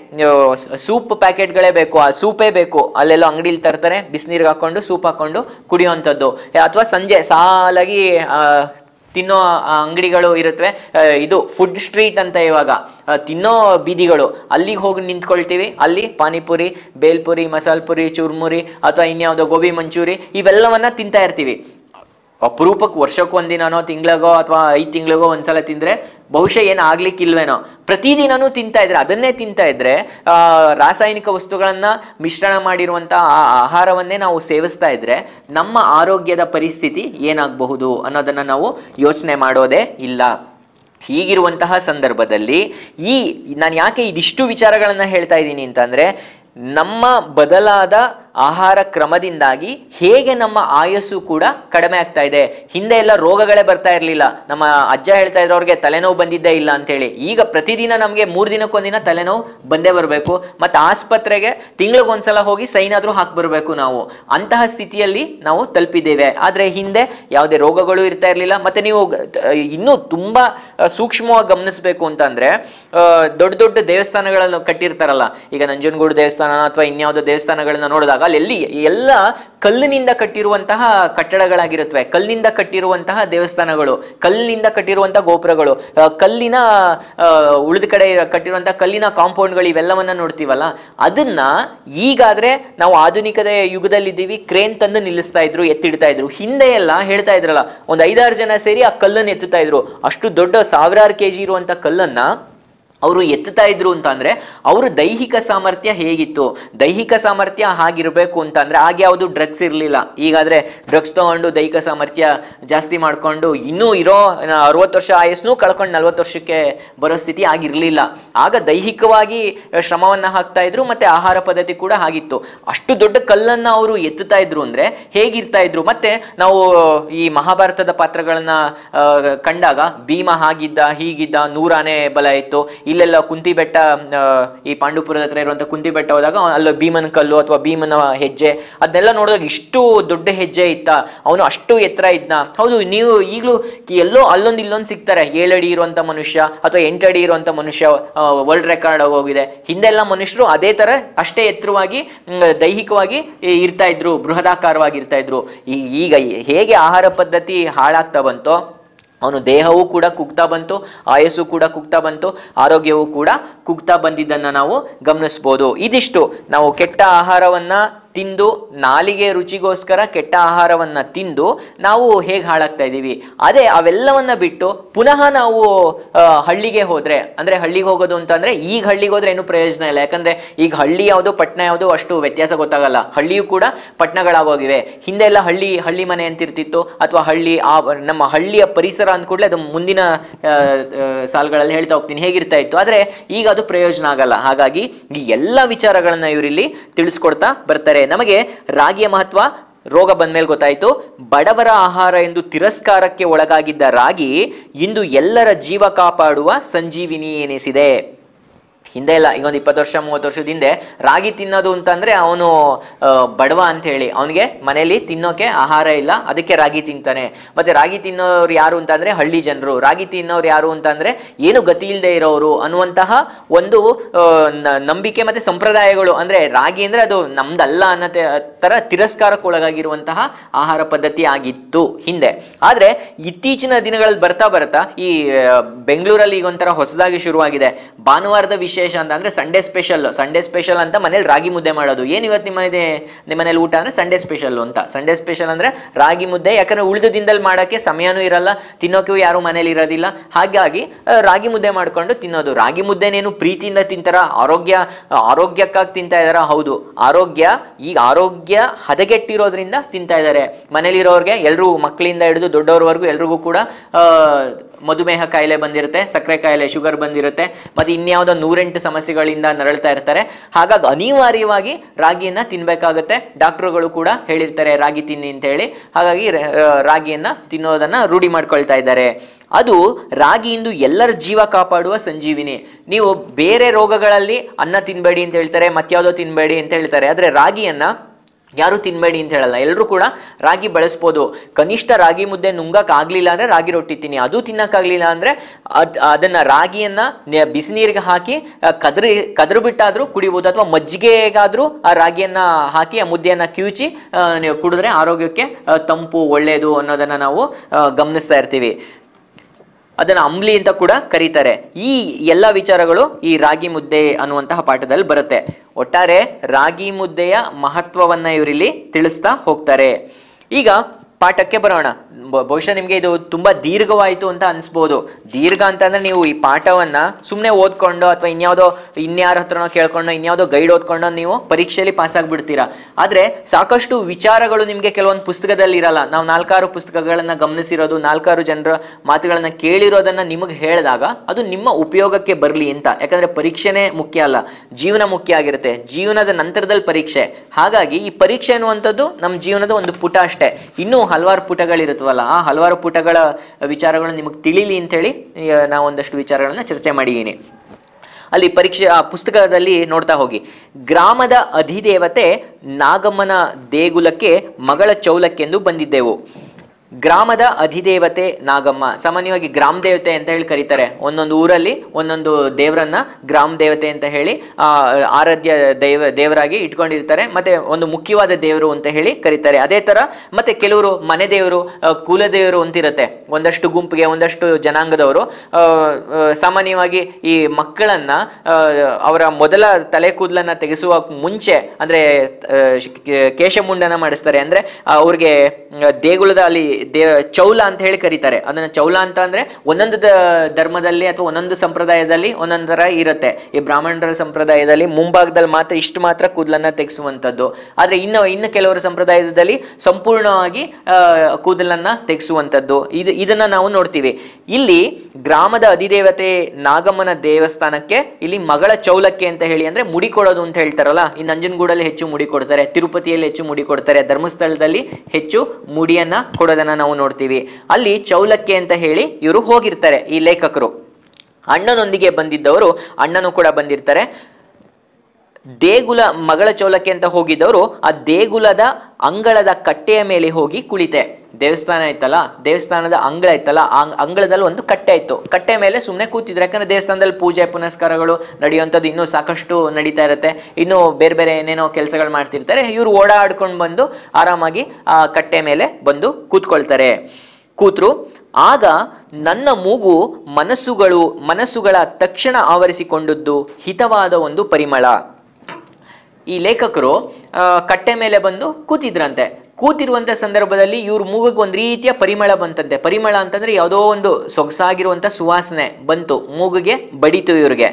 S1: ಸೂಪ್ ಪ್ಯಾಕೆಟ್ಗಳೇ ಬೇಕು ಆ ಸೂಪೇ ಬೇಕು ಅಲ್ಲೆಲ್ಲೋ ಅಂಗಡಿಲಿ ತರ್ತಾರೆ ಬಿಸಿನೀರಿಗೆ ಹಾಕೊಂಡು ಸೂಪ್ ಹಾಕೊಂಡು ಕುಡಿಯುವಂಥದ್ದು ಅಥವಾ ಸಂಜೆ ಸಾಲಾಗಿ ಆ, ತಿನ್ನೋ ಆ ಅಂಗಡಿಗಳು ಇರುತ್ತವೆ ಆ, ಇದು ಫುಡ್ ಸ್ಟ್ರೀಟ್ ಅಂತ ಇವಾಗ ಆ, ತಿನ್ನೋ ಬೀದಿಗಳು ಅಲ್ಲಿಗೆ ಹೋಗಿ ನಿಂತ್ಕೊಳ್ತೀವಿ ಅಲ್ಲಿ ಪಾನಿಪುರಿ ಬೇಲ್ಪುರಿ ಮಸಾಲ್ ಪುರಿ ಚುರ್ಮುರಿ ಅಥವಾ ಇನ್ಯಾವುದೋ ಗೋಬಿ ಮಂಚೂರಿ ಇವೆಲ್ಲವನ್ನ ತಿಂತಾ ಇರ್ತೀವಿ ಅಪರೂಪಕ್ಕೆ ವರ್ಷಕ್ಕೆ ಒಂದಿನನೋ ತಿಂಗಳಿಗೋ ಅಥವಾ ಐದು ತಿಂಗಳಿಗೋ ಒಂದ್ಸಲ ತಿಂದ್ರೆ ಬಹುಶಃ ಏನು ಆಗ್ಲಿಕ್ಕಿಲ್ವೇನೋ ಪ್ರತಿದಿನನೂ ತಿಂತಾ ಇದ್ರೆ ಅದನ್ನೇ ತಿಂತಾ ಇದ್ರೆ ಆ, ರಾಸಾಯನಿಕ ವಸ್ತುಗಳನ್ನ ಮಿಶ್ರಣ ಮಾಡಿರುವಂತ ಆ ಆಹಾರವನ್ನೇ ನಾವು ಸೇವಿಸ್ತಾ ಇದ್ರೆ ನಮ್ಮ ಆರೋಗ್ಯದ ಪರಿಸ್ಥಿತಿ ಏನಾಗಬಹುದು ಅನ್ನೋದನ್ನ ನಾವು ಯೋಚನೆ ಮಾಡೋದೇ ಇಲ್ಲ ಹೀಗಿರುವಂತಹ ಸಂದರ್ಭದಲ್ಲಿ ಈ ನಾನು ಯಾಕೆ ಇದಿಷ್ಟು ವಿಚಾರಗಳನ್ನ ಹೇಳ್ತಾ ಇದ್ದೀನಿ ಅಂತಂದ್ರೆ ನಮ್ಮ ಬದಲಾದ ಆಹಾರ ಕ್ರಮದಿಂದಾಗಿ ಹೇಗೆ ನಮ್ಮ ಆಯಸ್ಸು ಕೂಡ ಕಡಿಮೆ ಆಗ್ತಾ ಇದೆ ಹಿಂದೆ ಎಲ್ಲ ರೋಗಗಳೇ ಬರ್ತಾ ಇರಲಿಲ್ಲ ನಮ್ಮ ಅಜ್ಜ ಹೇಳ್ತಾ ಇದ್ರು ಅವ್ರಿಗೆ ತಲೆನೋವು ಬಂದಿದ್ದೇ ಇಲ್ಲ ಅಂತೇಳಿ ಈಗ ಪ್ರತಿದಿನ ನಮಗೆ ಮೂರು ದಿನಕ್ಕೊಂದಿನ ತಲೆನೋವು ಬಂದೇ ಬರಬೇಕು ಮತ್ತು ಆಸ್ಪತ್ರೆಗೆ ತಿಂಗಳಿಗೊಂದ್ಸಲ ಹೋಗಿ ಸೈನ್ ಆದ್ರೂ ಹಾಕಿ ಬರಬೇಕು ನಾವು ಅಂತಹ ಸ್ಥಿತಿಯಲ್ಲಿ ನಾವು ತಲುಪಿದ್ದೇವೆ ಆದರೆ ಹಿಂದೆ ಯಾವುದೇ ರೋಗಗಳು ಇರ್ತಾ ಇರಲಿಲ್ಲ ಮತ್ತೆ ನೀವು ಗ- ತ- ಇನ್ನೂ ತುಂಬಾ ಆ, ಸೂಕ್ಷ್ಮವಾಗಿ ಗಮನಿಸಬೇಕು ಅಂತಂದ್ರೆ ಆ, ದೊಡ್ಡ ದೊಡ್ಡ ದೇವಸ್ಥಾನಗಳನ್ನು ಕಟ್ಟಿರ್ತಾರಲ್ಲ ಈಗ ನಂಜನಗೂಡು ದೇವಸ್ಥಾನ ಅಥವಾ ಇನ್ಯಾವುದೋ ದೇವಸ್ಥಾನಗಳನ್ನ ನೋಡಿದಾಗ ಅಲ್ಲಿ ಎಲ್ಲಿ ಎಲ್ಲ ಕಲ್ಲಿನಿಂದ ಕಟ್ಟಿರುವಂತಹ ಕಟ್ಟಡಗಳಾಗಿರುತ್ತವೆ ಕಲ್ಲಿನಿಂದ ಕಟ್ಟಿರುವಂತಹ ದೇವಸ್ಥಾನಗಳು ಕಲ್ಲಿನಿಂದ ಕಟ್ಟಿರುವಂತಹ ಗೋಪುರಗಳು ಆ, ಕಲ್ಲಿನ ಆ, ಉಳಿದ ಕಡೆ ಕಟ್ಟಿರುವಂತಹ ಕಲ್ಲಿನ ಕಾಂಪೌಂಡ್ಗಳು ಇವೆಲ್ಲವನ್ನ ನೋಡ್ತೀವಲ್ಲ ಅದನ್ನ ಈಗಾದ್ರೆ ನಾವು ಆಧುನಿಕದ ಯುಗದಲ್ಲಿದ್ದೀವಿ ಕ್ರೇನ್ ತಂದು ನಿಲ್ಲಿಸ್ತಾ ಇದ್ರು ಎತ್ತಿಡ್ತಾ ಇದ್ರು ಹಿಂದೆ ಎಲ್ಲ ಹೇಳ್ತಾ ಇದ್ರಲ್ಲ ಒಂದು ಐದಾರು ಜನ ಸೇರಿ ಆ ಕಲ್ಲನ್ನು ಎತ್ತುತ್ತಾ ಇದ್ರು ಅಷ್ಟು ದೊಡ್ಡ ಸಾವಿರಾರು ಕೆ ಜಿ ಇರುವಂತ ಕಲ್ಲನ್ನ ಅವರು ಎತ್ತುತ್ತಾ ಇದ್ರು ಅಂತ ಅಂದ್ರೆ ಅವ್ರ ದೈಹಿಕ ಸಾಮರ್ಥ್ಯ ಹೇಗಿತ್ತು ದೈಹಿಕ ಸಾಮರ್ಥ್ಯ ಹಾಗಿರ್ಬೇಕು ಅಂತ ಅಂದ್ರೆ ಆಗ ಯಾವುದು ಡ್ರಗ್ಸ್ ಇರಲಿಲ್ಲ ಈಗಾದ್ರೆ ಡ್ರಗ್ಸ್ ತಗೊಂಡು ದೈಹಿಕ ಸಾಮರ್ಥ್ಯ ಜಾಸ್ತಿ ಮಾಡ್ಕೊಂಡು ಇನ್ನೂ ಇರೋ ಅರವತ್ತು ವರ್ಷ ಆಯಸ್ಸನ್ನು ಕಳ್ಕೊಂಡು ನಲ್ವತ್ತು ವರ್ಷಕ್ಕೆ ಬರೋ ಸ್ಥಿತಿ ಆಗಿರ್ಲಿಲ್ಲ ಆಗ ದೈಹಿಕವಾಗಿ ಶ್ರಮವನ್ನ ಹಾಕ್ತಾ ಇದ್ರು ಮತ್ತೆ ಆಹಾರ ಪದ್ಧತಿ ಕೂಡ ಹಾಗಿತ್ತು ಅಷ್ಟು ದೊಡ್ಡ ಕಲ್ಲನ್ನ ಅವರು ಎತ್ತುತ್ತಾ ಇದ್ರು ಅಂದ್ರೆ ಹೇಗಿರ್ತಾ ಇದ್ರು ಮತ್ತೆ ನಾವು ಈ ಮಹಾಭಾರತದ ಪಾತ್ರಗಳನ್ನ ಆ, ಕಂಡಾಗ ಭೀಮ ಹಾಗಿದ್ದ ಹೀಗಿದ್ದ ನೂರಾನೆ ಬಲ ಇತ್ತು ಇಲ್ಲೆಲ್ಲ ಕುಂತಿ ಬೆಟ್ಟ ಆ, ಈ ಪಾಂಡುಪುರದ ಹತ್ರ ಇರುವಂತ ಕುಂತಿ ಬೆಟ್ಟ ಹೋದಾಗ ಅಲ್ಲ ಭೀಮನ ಕಲ್ಲು ಅಥವಾ ಭೀಮನ ಹೆಜ್ಜೆ ಅದನ್ನೆಲ್ಲ ನೋಡಿದಾಗ ಇಷ್ಟು ದೊಡ್ಡ ಹೆಜ್ಜೆ ಇತ್ತ ಅವನು ಅಷ್ಟು ಎತ್ತರ ಇದ್ನ ಹೌದು ನೀವು ಈಗಲೂ ಎಲ್ಲೋ ಅಲ್ಲೊಂದು ಇಲ್ಲೊಂದು ಸಿಗ್ತಾರೆ ಏಳಡಿ ಇರುವಂತ ಮನುಷ್ಯ ಅಥವಾ ಎಂಟಡಿ ಇರುವಂತ ಮನುಷ್ಯ ವರ್ಲ್ಡ್ ರೆಕಾರ್ಡ್ ಹೋಗಿದೆ ಹಿಂದೆಲ್ಲ ಮನುಷ್ಯರು ಅದೇ ತರ ಅಷ್ಟೇ ಎತ್ತರವಾಗಿ ಮ್, ದೈಹಿಕವಾಗಿ ಈ- ಇರ್ತಾ ಇದ್ರು ಬೃಹದಾಕಾರವಾಗಿ ಇರ್ತಾ ಇದ್ರು ಈ- ಈಗ ಹೇಗೆ ಆಹಾರ ಪದ್ಧತಿ ಹಾಳಾಗ್ತಾ ಬಂತೋ ಅವನು ದೇಹವೂ ಕೂಡ ಕುಗ್ತಾ ಬಂತು ಆಯಸ್ಸು ಕೂಡ ಕುಗ್ತಾ ಬಂತು ಆರೋಗ್ಯವೂ ಕೂಡ ಕುಗ್ತಾ ಬಂದಿದ್ದನ್ನ ನಾವು ಗಮನಿಸ್ಬೋದು ಇದಿಷ್ಟು ನಾವು ಕೆಟ್ಟ ಆಹಾರವನ್ನ ತಿಂದು ನಾಲಿಗೆ ರುಚಿಗೋಸ್ಕರ ಕೆಟ್ಟ ಆಹಾರವನ್ನ ತಿಂದು ನಾವು ಹೇಗೆ ಹಾಳಾಗ್ತಾ ಇದ್ದೀವಿ ಅದೇ ಅವೆಲ್ಲವನ್ನ ಬಿಟ್ಟು ಪುನಃ ನಾವು ಆ, ಹಳ್ಳಿಗೆ ಹೋದ್ರೆ ಅಂದ್ರೆ ಹಳ್ಳಿಗೆ ಹೋಗೋದು ಅಂತಂದ್ರೆ ಈಗ ಹಳ್ಳಿಗೆ ಹೋದ್ರೆ ಏನು ಪ್ರಯೋಜನ ಇಲ್ಲ ಯಾಕಂದ್ರೆ ಈಗ ಹಳ್ಳಿ ಯಾವುದು ಪಟ್ಟಣ ಯಾವುದು ಅಷ್ಟು ವ್ಯತ್ಯಾಸ ಗೊತ್ತಾಗಲ್ಲ ಹಳ್ಳಿಯೂ ಕೂಡ ಪಟ್ಟಣಗಳಾಗೋಗಿವೆ ಹಿಂದೆ ಎಲ್ಲ ಹಳ್ಳಿ ಹಳ್ಳಿ ಮನೆ ಅಂತಿರ್ತಿತ್ತು ಅಥವಾ ಹಳ್ಳಿ ಆ ನಮ್ಮ ಹಳ್ಳಿಯ ಪರಿಸರ ಅಂದ ಕೂಡಲೇ ಅದು ಮುಂದಿನ ಆ, ಆ, ಸಾಲುಗಳಲ್ಲಿ ಹೇಳ್ತಾ ಹೋಗ್ತೀನಿ ಹೇಗಿರ್ತಾ ಇತ್ತು ಆದ್ರೆ ಈಗ ಅದು ಪ್ರಯೋಜನ ಆಗಲ್ಲ ಹಾಗಾಗಿ ಈ ಎಲ್ಲ ವಿಚಾರಗಳನ್ನ ಇವರಿಲ್ಲಿ ತಿಳಿಸ್ಕೊಡ್ತಾ ಬರ್ತಾರೆ ನಮಗೆ ರಾಗಿಯ ಮಹತ್ವ ರೋಗ ಬಂದ್ಮೇಲೆ ಗೊತ್ತಾಯ್ತು ಬಡವರ ಆಹಾರ ಎಂದು ತಿರಸ್ಕಾರಕ್ಕೆ ಒಳಗಾಗಿದ್ದ ರಾಗಿ ಇಂದು ಎಲ್ಲರ ಜೀವ ಕಾಪಾಡುವ ಸಂಜೀವಿನಿ ಎನಿಸಿದೆ ಹಿಂದೆ ಇಲ್ಲ ಈಗ ಒಂದು ಇಪ್ಪತ್ತು ವರ್ಷ ಮೂವತ್ತು ವರ್ಷದ ಹಿಂದೆ ರಾಗಿ ತಿನ್ನೋದು ಅಂತಂದ್ರೆ ಅವನು ಬಡವ ಅಂತ ಹೇಳಿ ಅವನಿಗೆ ಮನೆಯಲ್ಲಿ ತಿನ್ನೋಕೆ ಆಹಾರ ಇಲ್ಲ ಅದಕ್ಕೆ ರಾಗಿ ತಿಂತಾನೆ ಮತ್ತೆ ರಾಗಿ ತಿನ್ನೋರು ಯಾರು ಅಂತಂದ್ರೆ ಹಳ್ಳಿ ಜನರು ರಾಗಿ ತಿನ್ನೋರು ಯಾರು ಅಂತಂದ್ರೆ ಏನು ಗತಿ ಇಲ್ಲದೆ ಇರೋರು ಅನ್ನುವಂತಹ ಒಂದು ಆ, ನ- ನಂಬಿಕೆ ಮತ್ತೆ ಸಂಪ್ರದಾಯಗಳು ಅಂದ್ರೆ ರಾಗಿ ಅಂದ್ರೆ ಅದು ನಮ್ದಲ್ಲ ಅನ್ನೋ ತೆ- ತರ ತಿರಸ್ಕಾರಕ್ಕೆ ಒಳಗಾಗಿರುವಂತಹ ಆಹಾರ ಪದ್ಧತಿ ಆಗಿತ್ತು ಹಿಂದೆ ಆದ್ರೆ ಇತ್ತೀಚಿನ ದಿನಗಳಲ್ಲಿ ಬರ್ತಾ ಬರ್ತಾ ಈ ಆ, ಬೆಂಗಳೂರಲ್ಲಿ ಈಗ ಒಂಥರ ಹೊಸದಾಗಿ ಶುರುವಾಗಿದೆ ಭಾನುವಾರದ ವಿಶೇಷ ಅಂತ ಅಂದ್ರೆ ಸಂಡೇ ಸ್ಪೆಷಲ್ ಸಂಡೇ ಸ್ಪೆಷಲ್ ಅಂತ ಮನೇಲಿ ರಾಗಿ ಮುದ್ದೆ ಮಾಡೋದು ಏನ್ ಇವತ್ತು ನಿಮ್ಮ ಮನೆ ನಿಮ್ಮ ಮನೇಲಿ ಊಟ ಅಂದ್ರೆ ಸಂಡೇ ಸ್ಪೆಷಲ್ ಅಂತ ಸಂಡೇ ಸ್ಪೆಷಲ್ ಅಂದ್ರೆ ರಾಗಿ ಮುದ್ದೆ ಯಾಕಂದ್ರೆ ಉಳಿದ ದಿನದಲ್ಲಿ ಮಾಡಕ್ಕೆ ಸಮಯನೂ ಇರಲ್ಲ ತಿನ್ನೋಕೆ ಯಾರು ಮನೇಲಿ ಇರೋದಿಲ್ಲ ಹಾಗಾಗಿ ಆ, ರಾಗಿ ಮುದ್ದೆ ಮಾಡ್ಕೊಂಡು ತಿನ್ನೋದು ರಾಗಿ ಮುದ್ದೆನೇನು ಪ್ರೀತಿಯಿಂದ ತಿಂತಾರ ಆರೋಗ್ಯ ಆರೋಗ್ಯಕ್ಕಾಗಿ ತಿಂತಾ ಇದಾರ ಹೌದು ಆರೋಗ್ಯ ಈಗ ಆರೋಗ್ಯ ಹದಗೆಟ್ಟಿರೋದ್ರಿಂದ ತಿಂತಾ ಇದ್ದಾರೆ ಮನೇಲಿರೋರ್ಗೆ ಎಲ್ರೂ ಮಕ್ಕಳಿಂದ ಹಿಡಿದು ದೊಡ್ಡವ್ರವರೆಗೂ ಎಲ್ರಿಗೂ ಕೂಡ ಆ, ಮಧುಮೇಹ ಕಾಯಿಲೆ ಬಂದಿರುತ್ತೆ ಸಕ್ಕರೆ ಕಾಯಿಲೆ ಶುಗರ್ ಬಂದಿರುತ್ತೆ ಮತ್ತೆ ಇನ್ಯಾವುದೋ ನೂರೆಂಟು ಸಮಸ್ಯೆಗಳಿಂದ ನರಳ್ತಾ ಇರ್ತಾರೆ ಹಾಗಾಗಿ ಅನಿವಾರ್ಯವಾಗಿ ರಾಗಿಯನ್ನ ತಿನ್ಬೇಕಾಗತ್ತೆ ಡಾಕ್ಟರ್ಗಳು ಕೂಡ ಹೇಳಿರ್ತಾರೆ ರಾಗಿ ತಿನ್ನಿ ಅಂತ ಹೇಳಿ ಹಾಗಾಗಿ ರ- ಆ, ರಾಗಿಯನ್ನ ತಿನ್ನೋದನ್ನ ರೂಢಿ ಮಾಡ್ಕೊಳ್ತಾ ಇದ್ದಾರೆ ಅದು ರಾಗಿ ಇಂದು ಎಲ್ಲರ ಜೀವ ಕಾಪಾಡುವ ಸಂಜೀವಿನಿ ನೀವು ಬೇರೆ ರೋಗಗಳಲ್ಲಿ ಅನ್ನ ತಿನ್ಬೇಡಿ ಅಂತ ಹೇಳ್ತಾರೆ ಮತ್ಯಾವುದೋ ತಿನ್ಬೇಡಿ ಅಂತ ಹೇಳ್ತಾರೆ ಆದ್ರೆ ರಾಗಿಯನ್ನ ಯಾರು ತಿನ್ಬೇಡಿ ಅಂತ ಹೇಳಲ್ಲ ಎಲ್ಲರೂ ಕೂಡ ರಾಗಿ ಬಳಸ್ಬೋದು ಕನಿಷ್ಠ ರಾಗಿ ಮುದ್ದೆ ನುಂಗಕ್ ಆಗ್ಲಿಲ್ಲ ಅಂದ್ರೆ ರಾಗಿ ರೊಟ್ಟಿ ತಿನ್ನಿ ಅದು ತಿನ್ನಕ್ಕಾಗ್ಲಿಲ್ಲ ಅಂದ್ರೆ ಅದ್ ಅದನ್ನ ರಾಗಿಯನ್ನ ನೆ- ಬಿಸಿನೀರಿಗೆ ಹಾಕಿ ಆ, ಕದ್ರಿ ಕದ್ರು ಬಿಟ್ಟಾದ್ರೂ ಕುಡಿಬಹುದು ಅಥವಾ ಮಜ್ಜಿಗೆಗಾದ್ರೂ ಆ ರಾಗಿಯನ್ನ ಹಾಕಿ ಆ ಮುದ್ದೆಯನ್ನ ಕಿವುಚಿ ಆ, ನೀವು ಕುಡಿದ್ರೆ ಆರೋಗ್ಯಕ್ಕೆ ಆ, ತಂಪು ಒಳ್ಳೆಯದು ಅನ್ನೋದನ್ನ ನಾವು ಆ, ಗಮನಿಸ್ತಾ ಇರ್ತೀವಿ ಅದನ್ನ ಅಂಬ್ಲಿ ಅಂತ ಕೂಡ ಕರೀತಾರೆ ಈ ಎಲ್ಲ ವಿಚಾರಗಳು ಈ ರಾಗಿ ಮುದ್ದೆ ಅನ್ನುವಂತಹ ಪಾಠದಲ್ಲಿ ಬರುತ್ತೆ ಒಟ್ಟಾರೆ ರಾಗಿ ಮುದ್ದೆಯ ಮಹತ್ವವನ್ನ ಇವರಿಲ್ಲಿ ತಿಳಿಸ್ತಾ ಹೋಗ್ತಾರೆ ಈಗ ಪಾಠಕ್ಕೆ ಬರೋಣ ಬ- ಬಹುಶಃ ನಿಮಗೆ ಇದು ತುಂಬಾ ದೀರ್ಘವಾಯಿತು ಅಂತ ಅನ್ಸ್ಬೋದು ದೀರ್ಘ ಅಂತಂದ್ರೆ ನೀವು ಈ ಪಾಠವನ್ನ ಸುಮ್ಮನೆ ಓದ್ಕೊಂಡು ಅಥವಾ ಇನ್ಯಾವುದೋ ಇನ್ಯಾರ ಹತ್ರನೋ ಕೇಳ್ಕೊಂಡು ಇನ್ಯಾವುದೋ ಗೈಡ್ ಓದ್ಕೊಂಡು ನೀವು ಪರೀಕ್ಷೆಯಲ್ಲಿ ಪಾಸ್ ಆಗ್ಬಿಡ್ತೀರಾ ಆದ್ರೆ ಸಾಕಷ್ಟು ವಿಚಾರಗಳು ನಿಮಗೆ ಕೆಲವೊಂದು ಪುಸ್ತಕದಲ್ಲಿ ಇರಲ್ಲ ನಾವು ನಾಲ್ಕಾರು ಪುಸ್ತಕಗಳನ್ನ ಗಮನಿಸಿರೋದು ನಾಲ್ಕಾರು ಜನರ ಮಾತುಗಳನ್ನ ಕೇಳಿರೋದನ್ನ ನಿಮಗೆ ಹೇಳಿದಾಗ ಅದು ನಿಮ್ಮ ಉಪಯೋಗಕ್ಕೆ ಬರಲಿ ಅಂತ ಯಾಕಂದ್ರೆ ಪರೀಕ್ಷೆನೇ ಮುಖ್ಯ ಅಲ್ಲ ಜೀವನ ಮುಖ್ಯ ಆಗಿರುತ್ತೆ ಜೀವನದ ನಂತರದಲ್ಲಿ ಪರೀಕ್ಷೆ ಹಾಗಾಗಿ ಈ ಪರೀಕ್ಷೆ ಅನ್ನುವಂಥದ್ದು ನಮ್ಮ ಜೀವನದ ಒಂದು ಪುಟ ಅಷ್ಟೇ ಇನ್ನೂ ಹಲವಾರು ಪುಟಗಳಿರುತ್ತವಲ್ಲ ಆ ಹಲವಾರು ಪುಟಗಳ ವಿಚಾರಗಳು ನಿಮಗೆ ತಿಳಿಲಿ ಅಂತೇಳಿ ಆ, ನಾವು ಒಂದಷ್ಟು ವಿಚಾರಗಳನ್ನ ಚರ್ಚೆ ಮಾಡಿದ್ದೀನಿ ಅಲ್ಲಿ ಪರೀಕ್ಷೆ ಆ ಪುಸ್ತಕದಲ್ಲಿ ನೋಡ್ತಾ ಹೋಗಿ ಗ್ರಾಮದ ಅಧಿದೇವತೆ ನಾಗಮ್ಮನ ದೇಗುಲಕ್ಕೆ ಮಗಳ ಚೌಲಕ್ಕೆಂದು ಬಂದಿದ್ದೆವು ಗ್ರಾಮದ ಅಧಿದೇವತೆ ನಾಗಮ್ಮ ಸಾಮಾನ್ಯವಾಗಿ ಗ್ರಾಮ ದೇವತೆ ಅಂತ ಹೇಳಿ ಕರೀತಾರೆ ಒಂದೊಂದು ಊರಲ್ಲಿ ಒಂದೊಂದು ದೇವರನ್ನ ಗ್ರಾಮ ದೇವತೆ ಅಂತ ಹೇಳಿ ಆ, ಆರಾಧ್ಯ ದೈವ ದೇವರಾಗಿ ಇಟ್ಕೊಂಡಿರ್ತಾರೆ ಮತ್ತೆ ಒಂದು ಮುಖ್ಯವಾದ ದೇವರು ಅಂತ ಹೇಳಿ ಕರೀತಾರೆ ಅದೇ ತರ ಮತ್ತೆ ಕೆಲವರು ಮನೆ ದೇವರು ಆ, ಕುಲ ದೇವರು ಅಂತಿರುತ್ತೆ ಒಂದಷ್ಟು ಗುಂಪಿಗೆ ಒಂದಷ್ಟು ಜನಾಂಗದವರು ಆ, ಆ, ಸಾಮಾನ್ಯವಾಗಿ ಈ ಮಕ್ಕಳನ್ನ ಆ, ಅವರ ಮೊದಲ ತಲೆ ಕೂದಲನ್ನ ತೆಗೆಸುವ ಮುಂಚೆ ಅಂದ್ರೆ ಆ, ಶ್- ಕೇಶಮುಂಡನ ಮಾಡಿಸ್ತಾರೆ ಅಂದ್ರೆ ಆ, ಅವ್ರಿಗೆ ಆ, ದೇಗುಲದ ಅಲ್ಲಿ ದೇ ಚೌಲ ಅಂತ ಹೇಳಿ ಕರೀತಾರೆ ಅದನ್ನ ಚೌಲ ಅಂತ ಅಂದ್ರೆ ಒಂದೊಂದು ದ- ಧರ್ಮದಲ್ಲಿ ಅಥವಾ ಒಂದೊಂದು ಸಂಪ್ರದಾಯದಲ್ಲಿ ಒಂದೊಂದು ತರ ಇರುತ್ತೆ ಈ ಬ್ರಾಹ್ಮಣರ ಸಂಪ್ರದಾಯದಲ್ಲಿ ಮುಂಭಾಗದಲ್ಲಿ ಮಾತ್ರ ಇಷ್ಟು ಮಾತ್ರ ಕೂದಲನ್ನ ತೆಗೆಸುವಂತದ್ದು ಆದ್ರೆ ಇನ್ನು ಇನ್ನು ಕೆಲವರ ಸಂಪ್ರದಾಯದಲ್ಲಿ ಸಂಪೂರ್ಣವಾಗಿ ಆ, ಕೂದಲನ್ನ ತೆಗೆಸುವಂತದ್ದು ಇದು ಇದನ್ನ ನಾವು ನೋಡ್ತೀವಿ ಇಲ್ಲಿ ಗ್ರಾಮದ ಅಧಿದೇವತೆ ನಾಗಮ್ಮನ ದೇವಸ್ಥಾನಕ್ಕೆ ಇಲ್ಲಿ ಮಗಳ ಚೌಲಕ್ಕೆ ಅಂತ ಹೇಳಿ ಅಂದ್ರೆ ಮುಡಿ ಕೊಡೋದು ಅಂತ ಹೇಳ್ತಾರಲ್ಲ ಈ ನಂಜನಗೂಡಲ್ಲಿ ಹೆಚ್ಚು ಮುಡಿ ಕೊಡ್ತಾರೆ ತಿರುಪತಿಯಲ್ಲಿ ಹೆಚ್ಚು ಮುಡಿ ಕೊಡ್ತಾರೆ ಧರ್ಮಸ್ಥಳದಲ್ಲಿ ಹೆಚ್ಚು ಮುಡಿಯನ್ನ ಕೊಡೋದನ್ನ ನಾವು ನೋಡ್ತೀವಿ ಅಲ್ಲಿ ಚೌಲಕ್ಕೆ ಅಂತ ಹೇಳಿ ಇವರು ಹೋಗಿರ್ತಾರೆ ಈ ಲೇಖಕರು ಅಣ್ಣನೊಂದಿಗೆ ಬಂದಿದ್ದವರು ಅಣ್ಣನು ಕೂಡ ಬಂದಿರ್ತಾರೆ ದೇಗುಲ ಮಗಳ ಚೌಲಕ್ಕೆ ಅಂತ ಹೋಗಿದ್ದವರು ಆ ದೇಗುಲದ ಅಂಗಳದ ಕಟ್ಟೆಯ ಮೇಲೆ ಹೋಗಿ ಕುಳಿತೆ ದೇವಸ್ಥಾನ ಐತಲ್ಲ ದೇವಸ್ಥಾನದ ಅಂಗಳ ಐತಲ್ಲ ಆ ಅಂಗಳದಲ್ಲಿ ಒಂದು ಕಟ್ಟೆ ಇತ್ತು ಕಟ್ಟೆ ಮೇಲೆ ಸುಮ್ಮನೆ ಕೂತಿದ್ರು ಯಾಕಂದ್ರೆ ದೇವಸ್ಥಾನದಲ್ಲಿ ಪೂಜೆ ಪುನಸ್ಕಾರಗಳು ನಡೆಯುವಂಥದ್ದು ಇನ್ನೂ ಸಾಕಷ್ಟು ನಡೀತಾ ಇರುತ್ತೆ ಇನ್ನು ಬೇರೆ ಬೇರೆ ಏನೇನೋ ಕೆಲಸಗಳು ಮಾಡ್ತಿರ್ತಾರೆ ಇವ್ರು ಓಡಾಡ್ಕೊಂಡು ಬಂದು ಆರಾಮಾಗಿ ಆ ಕಟ್ಟೆ ಮೇಲೆ ಬಂದು ಕೂತ್ಕೊಳ್ತಾರೆ ಕೂತ್ರು ಆಗ ನನ್ನ ಮೂಗು ಮನಸ್ಸುಗಳು ಮನಸ್ಸುಗಳ ತಕ್ಷಣ ಆವರಿಸಿಕೊಂಡದ್ದು ಹಿತವಾದ ಒಂದು ಪರಿಮಳ ಈ ಲೇಖಕರು ಆ, ಕಟ್ಟೆ ಮೇಲೆ ಬಂದು ಕೂತಿದ್ರಂತೆ ಕೂತಿರುವಂತ ಸಂದರ್ಭದಲ್ಲಿ ಇವ್ರ ಮೂಗಿಗೆ ಒಂದು ರೀತಿಯ ಪರಿಮಳ ಬಂತಂತೆ ಪರಿಮಳ ಅಂತಂದ್ರೆ ಯಾವುದೋ ಒಂದು ಸೊಗಸಾಗಿರುವಂತ ಸುವಾಸನೆ ಬಂತು ಮೂಗಿಗೆ ಬಡಿತು ಇವ್ರಿಗೆ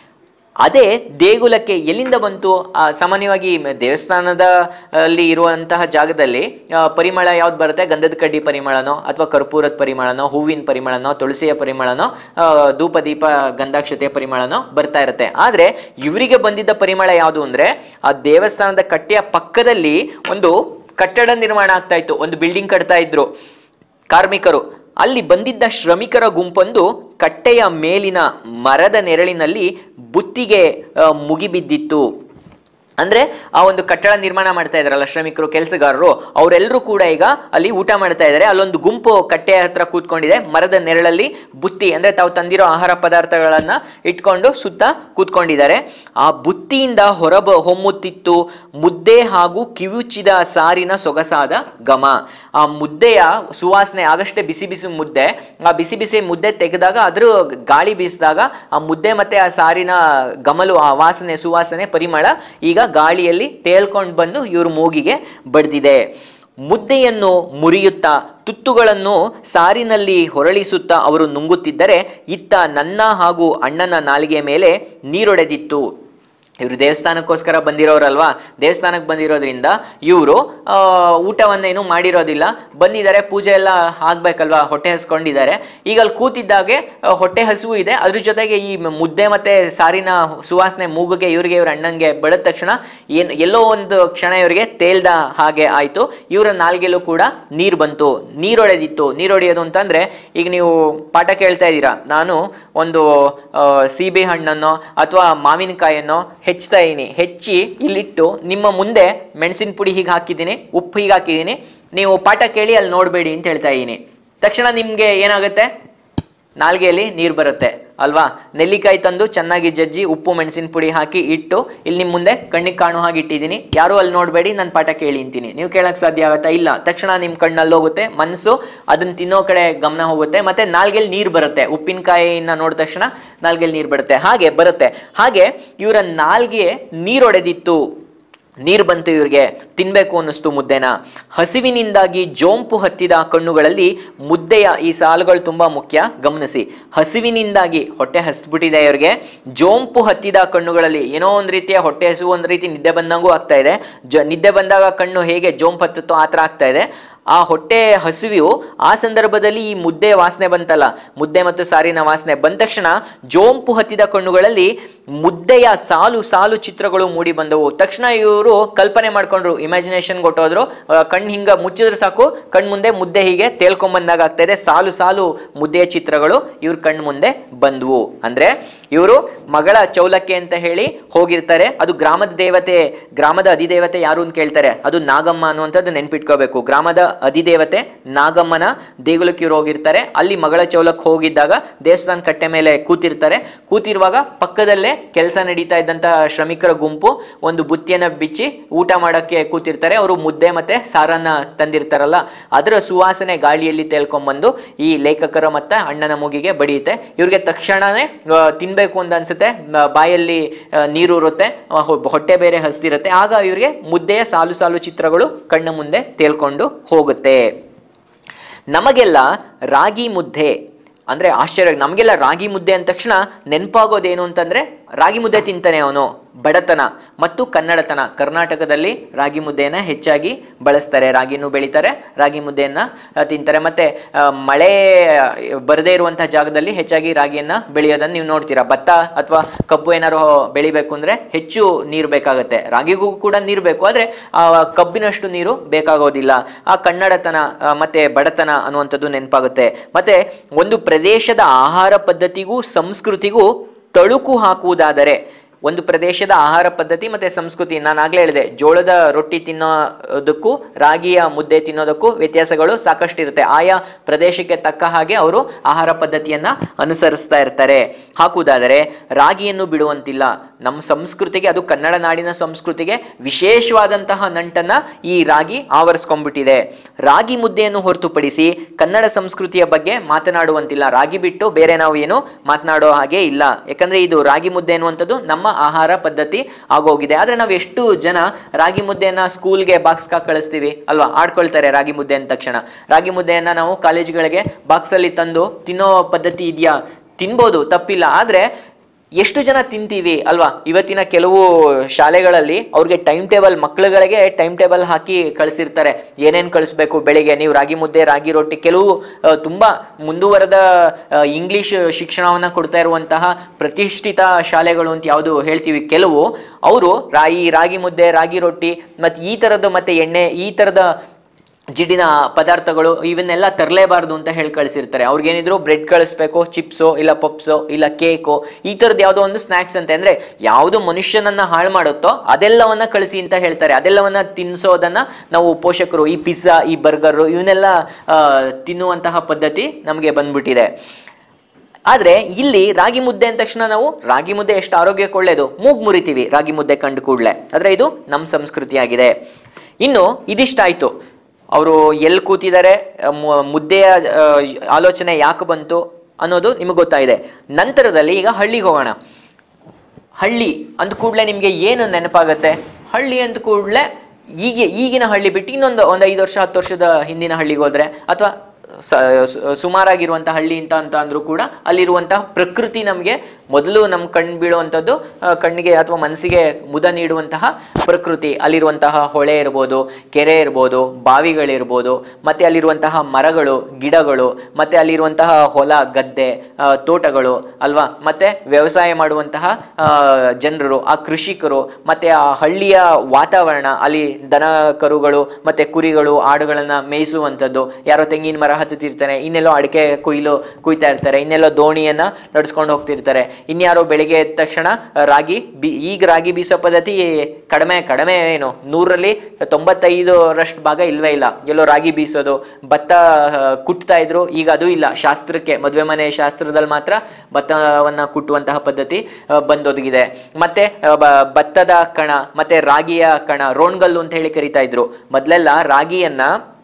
S1: ಅದೇ ದೇಗುಲಕ್ಕೆ ಎಲ್ಲಿಂದ ಬಂತು ಆ, ಸಾಮಾನ್ಯವಾಗಿ ಮ- ದೇವಸ್ಥಾನದ ಅಲ್ಲಿ ಇರುವಂತಹ ಜಾಗದಲ್ಲಿ ಆ, ಪರಿಮಳ ಯಾವ್ದು ಬರುತ್ತೆ ಗಂಧದ ಕಡ್ಡಿ ಪರಿಮಳನೋ ಅಥವಾ ಕರ್ಪೂರದ ಪರಿಮಳನೋ ಹೂವಿನ ಪರಿಮಳನೋ ತುಳಸಿಯ ಪರಿಮಳನೋ ಆ, ಧೂಪ ದೀಪ ಗಂಧಾಕ್ಷತೆಯ ಪರಿಮಳನೋ ಬರ್ತಾ ಇರುತ್ತೆ ಆದ್ರೆ ಇವರಿಗೆ ಬಂದಿದ್ದ ಪರಿಮಳ ಯಾವುದು ಅಂದ್ರೆ ಆ ದೇವಸ್ಥಾನದ ಕಟ್ಟೆಯ ಪಕ್ಕದಲ್ಲಿ ಒಂದು ಕಟ್ಟಡ ನಿರ್ಮಾಣ ಆಗ್ತಾ ಇತ್ತು ಒಂದು ಬಿಲ್ಡಿಂಗ್ ಕಟ್ತಾ ಇದ್ರು ಕಾರ್ಮಿಕರು ಅಲ್ಲಿ ಬಂದಿದ್ದ ಶ್ರಮಿಕರ ಗುಂಪೊಂದು ಕಟ್ಟೆಯ ಮೇಲಿನ ಮರದ ನೆರಳಿನಲ್ಲಿ ಬುತ್ತಿಗೆ ಆ, ಮುಗಿಬಿದ್ದಿತ್ತು ಅಂದ್ರೆ ಆ ಒಂದು ಕಟ್ಟಡ ನಿರ್ಮಾಣ ಮಾಡ್ತಾ ಇದ್ರಲ್ಲ ಶ್ರಮಿಕರು ಕೆಲಸಗಾರರು ಅವರೆಲ್ಲರೂ ಕೂಡ ಈಗ ಅಲ್ಲಿ ಊಟ ಮಾಡ್ತಾ ಇದ್ದಾರೆ ಅಲ್ಲೊಂದು ಗುಂಪು ಕಟ್ಟೆಯ ಹತ್ರ ಕೂತ್ಕೊಂಡಿದೆ ಮರದ ನೆರಳಲ್ಲಿ ಬುತ್ತಿ ಅಂದ್ರೆ ತಾವು ತಂದಿರೋ ಆಹಾರ ಪದಾರ್ಥಗಳನ್ನ ಇಟ್ಕೊಂಡು ಸುತ್ತ ಕೂತ್ಕೊಂಡಿದ್ದಾರೆ ಆ ಬುತ್ತಿಯಿಂದ ಹೊರಬ ಹೊಮ್ಮುತ್ತಿತ್ತು ಮುದ್ದೆ ಹಾಗೂ ಕಿವುಚಿದ ಸಾರಿನ ಸೊಗಸಾದ ಘಮ ಆ ಮುದ್ದೆಯ ಸುವಾಸನೆ ಆಗಷ್ಟೇ ಬಿಸಿ ಬಿಸಿ ಮುದ್ದೆ ಆ ಬಿಸಿ ಬಿಸಿ ಮುದ್ದೆ ತೆಗೆದಾಗ ಅದ್ರ ಗಾಳಿ ಬೀಸಿದಾಗ ಆ ಮುದ್ದೆ ಮತ್ತೆ ಆ ಸಾರಿನ ಗಮಲು ಆ ವಾಸನೆ ಸುವಾಸನೆ ಪರಿಮಳ ಈಗ ಗಾಳಿಯಲ್ಲಿ ತೇಲ್ಕೊಂಡು ಬಂದು ಇವ್ರ ಮೂಗಿಗೆ ಬಡ್ದಿದೆ ಮುದ್ದೆಯನ್ನು ಮುರಿಯುತ್ತಾ ತುತ್ತುಗಳನ್ನು ಸಾರಿನಲ್ಲಿ ಹೊರಳಿಸುತ್ತಾ ಅವರು ನುಂಗುತ್ತಿದ್ದರೆ ಇತ್ತ ನನ್ನ ಹಾಗೂ ಅಣ್ಣನ ನಾಲಿಗೆ ಮೇಲೆ ನೀರೊಡೆದಿತ್ತು ಇವರು ದೇವಸ್ಥಾನಕ್ಕೋಸ್ಕರ ಬಂದಿರೋರಲ್ವಾ ದೇವಸ್ಥಾನಕ್ಕೆ ಬಂದಿರೋದ್ರಿಂದ ಇವರು ಊಟವನ್ನೇನು ಮಾಡಿರೋದಿಲ್ಲ ಬಂದಿದ್ದಾರೆ ಪೂಜೆ ಎಲ್ಲ ಆಗ್ಬೇಕಲ್ವಾ ಹೊಟ್ಟೆ ಹಸ್ಕೊಂಡಿದ್ದಾರೆ ಈಗ ಅಲ್ಲಿ ಕೂತಿದ್ದಾಗೆ ಆ, ಹೊಟ್ಟೆ ಹಸಿವು ಇದೆ ಅದ್ರ ಜೊತೆಗೆ ಈ ಮ- ಮುದ್ದೆ ಮತ್ತೆ ಸಾರಿನ ಸುವಾಸನೆ ಮೂಗಿಗೆ ಇವ್ರಿಗೆ ಇವ್ರ ಅಣ್ಣಂಗೆ ಬೆಳೆದ ತಕ್ಷಣ ಏನ್ ಎಲ್ಲೋ ಒಂದು ಕ್ಷಣ ಇವರಿಗೆ ತೇಲ್ದ ಹಾಗೆ ಆಯ್ತು ಇವರ ನಾಲ್ಗೆಲ್ಲೂ ಕೂಡ ನೀರು ಬಂತು ನೀರೊಡೆದಿತ್ತು ನೀರೊಡೆಯೋದು ಅಂತಂದ್ರೆ ಈಗ ನೀವು ಪಾಠ ಕೇಳ್ತಾ ಇದ್ದೀರಾ ನಾನು ಒಂದು ಆ, ಸೀಬೆ ಹಣ್ಣನ್ನು ಅಥವಾ ಮಾವಿನಕಾಯನ್ನು ಹೆಚ್ಚ್ತಾ ಇದೀನಿ ಹೆಚ್ಚಿ ಇಲ್ಲಿಟ್ಟು ನಿಮ್ಮ ಮುಂದೆ ಮೆಣಸಿನ ಪುಡಿ ಹೀಗೆ ಹಾಕಿದ್ದೀನಿ ಉಪ್ಪು ಹೀಗೆ ಹಾಕಿದ್ದೀನಿ ನೀವು ಪಾಠ ಕೇಳಿ ಅಲ್ಲಿ ನೋಡಬೇಡಿ ಅಂತ ಹೇಳ್ತಾ ಇದ್ದೀನಿ ತಕ್ಷಣ ನಿಮ್ಗೆ ಏನಾಗುತ್ತೆ ನಾಲ್ಗೆಯಲ್ಲಿ ನೀರು ಬರುತ್ತೆ ಅಲ್ವಾ ನೆಲ್ಲಿಕಾಯಿ ತಂದು ಚೆನ್ನಾಗಿ ಜಜ್ಜಿ ಉಪ್ಪು ಮೆಣಸಿನ ಪುಡಿ ಹಾಕಿ ಇಟ್ಟು ಇಲ್ಲಿ ನಿಮ್ಮ ಮುಂದೆ ಕಣ್ಣಿಗೆ ಕಾಣೋ ಹಾಗೆ ಇಟ್ಟಿದ್ದೀನಿ ಯಾರು ಅಲ್ಲಿ ನೋಡಬೇಡಿ ನಾನು ಪಾಠ ಕೇಳಿ ಅಂತೀನಿ ನೀವು ಕೇಳಕ್ ಸಾಧ್ಯ ಆಗುತ್ತಾ ಇಲ್ಲ ತಕ್ಷಣ ನಿಮ್ಮ ಕಣ್ಣಲ್ಲಿ ಹೋಗುತ್ತೆ ಮನಸ್ಸು ಅದನ್ನ ತಿನ್ನೋ ಕಡೆ ಗಮನ ಹೋಗುತ್ತೆ ಮತ್ತೆ ನಾಲ್ಗೆಲ್ಲಿ ನೀರು ಬರುತ್ತೆ ಉಪ್ಪಿನಕಾಯಿನ ನೋಡಿದ ತಕ್ಷಣ ನಾಲ್ಗೆಲ್ಲಿ ನೀರು ಬರುತ್ತೆ ಹಾಗೆ ಬರುತ್ತೆ ಹಾಗೆ ಇವರ ನಾಲ್ಗೆ ನೀರೊಡೆದಿತ್ತು ನೀರು ಬಂತು ಇವ್ರಿಗೆ ತಿನ್ಬೇಕು ಅನ್ನಿಸ್ತು ಮುದ್ದೆನ ಹಸಿವಿನಿಂದಾಗಿ ಜೋಂಪು ಹತ್ತಿದ ಕಣ್ಣುಗಳಲ್ಲಿ ಮುದ್ದೆಯ ಈ ಸಾಲುಗಳು ತುಂಬಾ ಮುಖ್ಯ ಗಮನಿಸಿ ಹಸಿವಿನಿಂದಾಗಿ ಹೊಟ್ಟೆ ಹಸ್ಬಿಟ್ಟಿದೆ ಇವ್ರಿಗೆ ಜೋಂಪು ಹತ್ತಿದ ಕಣ್ಣುಗಳಲ್ಲಿ ಏನೋ ಒಂದ್ ರೀತಿಯ ಹೊಟ್ಟೆ ಹಸಿವು ಒಂದ್ ರೀತಿ ನಿದ್ದೆ ಬಂದಂಗೂ ಆಗ್ತಾ ಇದೆ ಜ ನಿದ್ದೆ ಬಂದಾಗ ಕಣ್ಣು ಹೇಗೆ ಜೋಂಪು ಹತ್ತುತ್ತೋ ಆ ಥರ ಆಗ್ತಾ ಇದೆ ಆ ಹೊಟ್ಟೆ ಹಸಿವು ಆ ಸಂದರ್ಭದಲ್ಲಿ ಈ ಮುದ್ದೆ ವಾಸನೆ ಬಂತಲ್ಲ ಮುದ್ದೆ ಮತ್ತು ಸಾರಿನ ವಾಸನೆ ಬಂದ ತಕ್ಷಣ ಜೋಂಪು ಹತ್ತಿದ ಕಣ್ಣುಗಳಲ್ಲಿ ಮುದ್ದೆಯ ಸಾಲು ಸಾಲು ಚಿತ್ರಗಳು ಮೂಡಿ ಬಂದವು ತಕ್ಷಣ ಇವರು ಕಲ್ಪನೆ ಮಾಡ್ಕೊಂಡ್ರು ಇಮ್ಯಾಜಿನೇಷನ್ ಕೊಟ್ಟೋದ್ರು ಕಣ್ಣು ಹಿಂಗ ಮುಚ್ಚಿದ್ರೆ ಸಾಕು ಕಣ್ ಮುಂದೆ ಮುದ್ದೆ ಹೀಗೆ ತೇಲ್ಕೊಂಬಂದಾಗ ಆಗ್ತಾ ಇದೆ ಸಾಲು ಸಾಲು ಮುದ್ದೆಯ ಚಿತ್ರಗಳು ಇವ್ರ ಕಣ್ ಮುಂದೆ ಬಂದ್ವು ಅಂದ್ರೆ ಇವರು ಮಗಳ ಚೌಲಕ್ಕೆ ಅಂತ ಹೇಳಿ ಹೋಗಿರ್ತಾರೆ ಅದು ಗ್ರಾಮದ ದೇವತೆ ಗ್ರಾಮದ ಅಧಿದೇವತೆ ಯಾರು ಅಂತ ಕೇಳ್ತಾರೆ ಅದು ನಾಗಮ್ಮ ಅನ್ನುವಂಥದ್ದು ನೆನ್ಪಿಟ್ಕೋಬೇಕು ಗ್ರಾಮದ ಅಧಿದೇವತೆ ನಾಗಮ್ಮನ ದೇಗುಲಕ್ಕೆ ಇವ್ರು ಹೋಗಿರ್ತಾರೆ ಅಲ್ಲಿ ಮಗಳ ಚೌಲಕ್ಕೆ ಹೋಗಿದ್ದಾಗ ದೇವಸ್ಥಾನ ಕಟ್ಟೆ ಮೇಲೆ ಕೂತಿರ್ತಾರೆ ಕೂತಿರುವಾಗ ಪಕ್ಕದಲ್ಲೇ ಕೆಲಸ ನಡೀತಾ ಇದ್ದಂತ ಶ್ರಮಿಕರ ಗುಂಪು ಒಂದು ಬುತ್ತಿಯನ್ನ ಬಿಚ್ಚಿ ಊಟ ಮಾಡಕ್ಕೆ ಕೂತಿರ್ತಾರೆ ಅವರು ಮುದ್ದೆ ಮತ್ತೆ ಸಾರನ್ನ ತಂದಿರ್ತಾರಲ್ಲ ಅದರ ಸುವಾಸನೆ ಗಾಳಿಯಲ್ಲಿ ತೇಲ್ಕೊಂಡ್ಬಂದು ಈ ಲೇಖಕರ ಮತ್ತೆ ಅಣ್ಣನ ಮೂಗಿಗೆ ಬಡಿಯುತ್ತೆ ಇವ್ರಿಗೆ ತಕ್ಷಣನೇ ಆ, ತಿನ್ಬೇಕು ಅಂತ ಅನ್ಸುತ್ತೆ ಮ- ಬಾಯಲ್ಲಿ ಆ, ನೀರು ಇರುತ್ತೆ ಆ, ಹೊ- ಹೊಟ್ಟೆ ಬೇರೆ ಹಸ್ದಿರುತ್ತೆ ಆಗ ಇವ್ರಿಗೆ ಮುದ್ದೆಯ ಸಾಲು ಸಾಲು ಚಿತ್ರಗಳು ಕಣ್ಣ ಮುಂದೆ ತೇಲ್ಕೊಂಡು ಹೋಗುತ್ತೆ ನಮಗೆಲ್ಲ ರಾಗಿ ಮುದ್ದೆ ಅಂದ್ರೆ ಆಶ್ಚರ್ಯ ನಮಗೆಲ್ಲ ರಾಗಿ ಮುದ್ದೆ ಅಂದ ತಕ್ಷಣ ನೆನಪಾಗೋದೇನು ಅಂತಂದ್ರೆ ರಾಗಿ ಮುದ್ದೆ ತಿಂತಾನೆ ಅವನು ಬಡತನ ಮತ್ತು ಕನ್ನಡತನ ಕರ್ನಾಟಕದಲ್ಲಿ ರಾಗಿ ಮುದ್ದೆಯನ್ನ ಹೆಚ್ಚಾಗಿ ಬಳಸ್ತಾರೆ ರಾಗಿನೂ ಬೆಳಿತಾರೆ ರಾಗಿ ಮುದ್ದೆಯನ್ನ ಆ, ತಿಂತಾರೆ ಮತ್ತೆ ಆ, ಮಳೆ ಬರದೇ ಇರುವಂತಹ ಜಾಗದಲ್ಲಿ ಹೆಚ್ಚಾಗಿ ರಾಗಿಯನ್ನ ಬೆಳೆಯೋದನ್ನ ನೀವು ನೋಡ್ತೀರಾ ಭತ್ತ ಅಥವಾ ಕಬ್ಬು ಏನಾದ್ರು ಬೆಳಿಬೇಕು ಅಂದ್ರೆ ಹೆಚ್ಚು ನೀರು ಬೇಕಾಗುತ್ತೆ ರಾಗಿಗೂ ಕೂಡ ನೀರು ಬೇಕು ಆದ್ರೆ ಆ ಕಬ್ಬಿನಷ್ಟು ನೀರು ಬೇಕಾಗೋದಿಲ್ಲ ಆ ಕನ್ನಡತನ ಆ, ಮತ್ತೆ ಬಡತನ ಅನ್ನುವಂಥದ್ದು ನೆನಪಾಗುತ್ತೆ ಮತ್ತೆ ಒಂದು ಪ್ರದೇಶದ ಆಹಾರ ಪದ್ಧತಿಗೂ ಸಂಸ್ಕೃತಿಗೂ ತಳುಕು ಹಾಕುವುದಾದರೆ ಒಂದು ಪ್ರದೇಶದ ಆಹಾರ ಪದ್ಧತಿ ಮತ್ತೆ ಸಂಸ್ಕೃತಿ ನಾನು ಆಗ್ಲೇ ಹೇಳಿದೆ ಜೋಳದ ರೊಟ್ಟಿ ತಿನ್ನೋದಕ್ಕೂ ರಾಗಿಯ ಮುದ್ದೆ ತಿನ್ನೋದಕ್ಕೂ ವ್ಯತ್ಯಾಸಗಳು ಸಾಕಷ್ಟು ಇರುತ್ತೆ ಆಯಾ ಪ್ರದೇಶಕ್ಕೆ ತಕ್ಕ ಹಾಗೆ ಅವರು ಆಹಾರ ಪದ್ಧತಿಯನ್ನ ಅನುಸರಿಸ್ತಾ ಇರ್ತಾರೆ ಹಾಕುವುದಾದರೆ ರಾಗಿಯನ್ನು ಬಿಡುವಂತಿಲ್ಲ ನಮ್ಮ ಸಂಸ್ಕೃತಿಗೆ ಅದು ಕನ್ನಡ ನಾಡಿನ ಸಂಸ್ಕೃತಿಗೆ ವಿಶೇಷವಾದಂತಹ ನಂಟನ್ನ ಈ ರಾಗಿ ಆವರಿಸ್ಕೊಂಡ್ಬಿಟ್ಟಿದೆ ರಾಗಿ ಮುದ್ದೆಯನ್ನು ಹೊರತುಪಡಿಸಿ ಕನ್ನಡ ಸಂಸ್ಕೃತಿಯ ಬಗ್ಗೆ ಮಾತನಾಡುವಂತಿಲ್ಲ ರಾಗಿ ಬಿಟ್ಟು ಬೇರೆ ನಾವು ಏನು ಮಾತನಾಡೋ ಹಾಗೆ ಇಲ್ಲ ಯಾಕಂದ್ರೆ ಇದು ರಾಗಿ ಮುದ್ದೆ ಅನ್ನುವಂಥದ್ದು ನಮ್ಮ ಆಹಾರ ಪದ್ಧತಿ ಆಗೋಗಿದೆ ಆದ್ರೆ ನಾವು ಎಷ್ಟು ಜನ ರಾಗಿ ಮುದ್ದೆಯನ್ನ ಸ್ಕೂಲ್ಗೆ ಬಾಕ್ಸ್ ಹಾಕಿ ಕಳಿಸ್ತೀವಿ ಅಲ್ವಾ ಆಡ್ಕೊಳ್ತಾರೆ ರಾಗಿ ಮುದ್ದೆ ಅಂದ ತಕ್ಷಣ ರಾಗಿ ಮುದ್ದೆಯನ್ನ ನಾವು ಕಾಲೇಜ್ಗಳಿಗೆ ಬಾಕ್ಸ್ ಅಲ್ಲಿ ತಂದು ತಿನ್ನೋ ಪದ್ಧತಿ ಇದೆಯಾ ತಿನ್ಬೋದು ತಪ್ಪಿಲ್ಲ ಆದ್ರೆ ಎಷ್ಟು ಜನ ತಿಂತೀವಿ ಅಲ್ವಾ ಇವತ್ತಿನ ಕೆಲವು ಶಾಲೆಗಳಲ್ಲಿ ಅವ್ರಿಗೆ ಟೈಮ್ ಟೇಬಲ್ ಮಕ್ಕಳುಗಳಿಗೆ ಟೈಮ್ ಟೇಬಲ್ ಹಾಕಿ ಕಳಿಸಿರ್ತಾರೆ ಏನೇನು ಕಳಿಸ್ಬೇಕು ಬೆಳಿಗ್ಗೆ ನೀವು ರಾಗಿ ಮುದ್ದೆ ರಾಗಿ ರೊಟ್ಟಿ ಕೆಲವು ಆ, ತುಂಬಾ ಮುಂದುವರೆದ ಆ, ಇಂಗ್ಲಿಷ್ ಶಿಕ್ಷಣವನ್ನ ಕೊಡ್ತಾ ಇರುವಂತಹ ಪ್ರತಿಷ್ಠಿತ ಶಾಲೆಗಳು ಅಂತ ಯಾವುದು ಹೇಳ್ತೀವಿ ಕೆಲವು ಅವರು ರಾಗಿ ರಾಗಿ ಮುದ್ದೆ ರಾಗಿ ರೊಟ್ಟಿ ಮತ್ತೆ ಈ ತರದ್ದು ಮತ್ತೆ ಎಣ್ಣೆ ಈ ತರದ ಜಿಡ್ಡಿನ ಪದಾರ್ಥಗಳು ಇವನ್ನೆಲ್ಲ ತರಲೇಬಾರ್ದು ಅಂತ ಹೇಳಿ ಕಳಿಸಿರ್ತಾರೆ ಅವ್ರಿಗೇನಿದ್ರು ಬ್ರೆಡ್ ಕಳಿಸ್ಬೇಕು ಚಿಪ್ಸು ಇಲ್ಲ ಪಪ್ಸು ಇಲ್ಲ ಕೇಕು ಈ ಥರದ್ದು ಯಾವುದೋ ಒಂದು ಸ್ನ್ಯಾಕ್ಸ್ ಅಂತ ಅಂದ್ರೆ ಯಾವುದು ಮನುಷ್ಯನನ್ನ ಹಾಳು ಮಾಡುತ್ತೋ ಅದೆಲ್ಲವನ್ನ ಕಳಿಸಿ ಅಂತ ಹೇಳ್ತಾರೆ ಅದೆಲ್ಲವನ್ನ ತಿನ್ನಿಸೋದನ್ನ ನಾವು ಪೋಷಕರು ಈ ಪಿಜ್ಜಾ ಈ ಬರ್ಗರ್ ಇವನ್ನೆಲ್ಲ ಆ, ತಿನ್ನುವಂತಹ ಪದ್ಧತಿ ನಮಗೆ ಬಂದ್ಬಿಟ್ಟಿದೆ ಆದ್ರೆ ಇಲ್ಲಿ ರಾಗಿ ಮುದ್ದೆ ಅಂದ ತಕ್ಷಣ ನಾವು ರಾಗಿ ಮುದ್ದೆ ಎಷ್ಟು ಆರೋಗ್ಯಕ್ಕೆ ಒಳ್ಳೇದು ಮೂಗ್ ಮುರಿತೀವಿ ರಾಗಿ ಮುದ್ದೆ ಕಂಡು ಕೂಡಲೇ ಆದ್ರೆ ಇದು ನಮ್ಮ ಸಂಸ್ಕೃತಿಯಾಗಿದೆ ಇನ್ನು ಇದಿಷ್ಟಾಯ್ತು ಅವರು ಎಲ್ಲಿ ಕೂತಿದ್ದಾರೆ ಆ, ಮು- ಮುದ್ದೆಯ ಆ, ಆಲೋಚನೆ ಯಾಕೆ ಬಂತು ಅನ್ನೋದು ನಿಮಗೆ ಗೊತ್ತಾಗಿದೆ ನಂತರದಲ್ಲಿ ಈಗ ಹಳ್ಳಿಗೆ ಹೋಗೋಣ ಹಳ್ಳಿ ಅಂದ ಕೂಡಲೇ ನಿಮಗೆ ಏನು ನೆನಪಾಗತ್ತೆ ಹಳ್ಳಿ ಅಂದ ಕೂಡಲೇ ಈಗ ಈಗಿನ ಹಳ್ಳಿ ಬಿಟ್ಟು ಇನ್ನೊಂದು ಒಂದು ಐದು ವರ್ಷ ಹತ್ತು ವರ್ಷದ ಹಿಂದಿನ ಹಳ್ಳಿಗೆ ಹೋದ್ರೆ ಅಥವಾ ಸುಮಾರಾಗಿರುವಂತಹ ಹಳ್ಳಿ ಅಂತ ಅಂತ ಅಂದ್ರೂ ಕೂಡ ಅಲ್ಲಿರುವಂತಹ ಪ್ರಕೃತಿ ನಮಗೆ ಮೊದಲು ನಮ್ಮ ಕಣ್ಣು ಬೀಳುವಂಥದ್ದು ಆ, ಕಣ್ಣಿಗೆ ಅಥವಾ ಮನಸ್ಸಿಗೆ ಮುದ ನೀಡುವಂತಹ ಪ್ರಕೃತಿ ಅಲ್ಲಿರುವಂತಹ ಹೊಳೆ ಇರ್ಬೋದು ಕೆರೆ ಇರ್ಬೋದು ಬಾವಿಗಳಿರ್ಬೋದು ಮತ್ತೆ ಅಲ್ಲಿರುವಂತಹ ಮರಗಳು ಗಿಡಗಳು ಮತ್ತೆ ಅಲ್ಲಿರುವಂತಹ ಹೊಲ ಗದ್ದೆ ಆ, ತೋಟಗಳು ಅಲ್ವಾ ಮತ್ತೆ ವ್ಯವಸಾಯ ಮಾಡುವಂತಹ ಜನರು ಆ ಕೃಷಿಕರು ಮತ್ತೆ ಆ ಹಳ್ಳಿಯ ವಾತಾವರಣ ಅಲ್ಲಿ ದನ ಕರುಗಳು ಮತ್ತೆ ಕುರಿಗಳು ಆಡುಗಳನ್ನ ಮೇಯಿಸುವಂಥದ್ದು ಯಾರೋ ತೆಂಗಿನ ಮರ ಹತ್ತುತ್ತಿರ್ತಾರೆ ಇನ್ನೆಲ್ಲೋ ಅಡಿಕೆ ಕೊಯ್ಲು ಕುಯ್ತಾ ಇರ್ತಾರೆ ಇನ್ನೆಲ್ಲೋ ದೋಣಿಯನ್ನ ನಡ್ಸ್ಕೊಂಡು ಹೋಗ್ತಿರ್ತಾರೆ ಇನ್ಯಾರೋ ಬೆಳಿಗ್ಗೆ ಎದ್ದ ತಕ್ಷಣ ರಾಗಿ ಬಿ ಈಗ ರಾಗಿ ಬೀಸೋ ಪದ್ಧತಿ ಕಡಿಮೆ ಕಡಿಮೆ ಏನು ನೂರಲ್ಲಿ ತೊಂಬತ್ತೈದರಷ್ಟು ಭಾಗ ಇಲ್ವೇ ಇಲ್ಲ ಎಲ್ಲೋ ರಾಗಿ ಬೀಸೋದು ಭತ್ತ ಆ, ಕುಟ್ತಾ ಇದ್ರು ಈಗ ಅದು ಇಲ್ಲ ಶಾಸ್ತ್ರಕ್ಕೆ ಮದುವೆ ಮನೆ ಶಾಸ್ತ್ರದಲ್ಲಿ ಮಾತ್ರ ಭತ್ತವನ್ನ ಕುಟ್ಟುವಂತಹ ಪದ್ಧತಿ ಆ, ಬಂದೊದಗಿದೆ ಮತ್ತೆ ಆ, ಬ- ಭತ್ತದ ಕಣ ಮತ್ತೆ ರಾಗಿಯ ಕಣ ರೋಣ್ಗಲ್ಲು ಅಂತ ಹೇಳಿ ಕರಿತಾ ಇದ್ರು ಮೊದ್ಲೆಲ್ಲ ರಾಗಿಯನ್ನ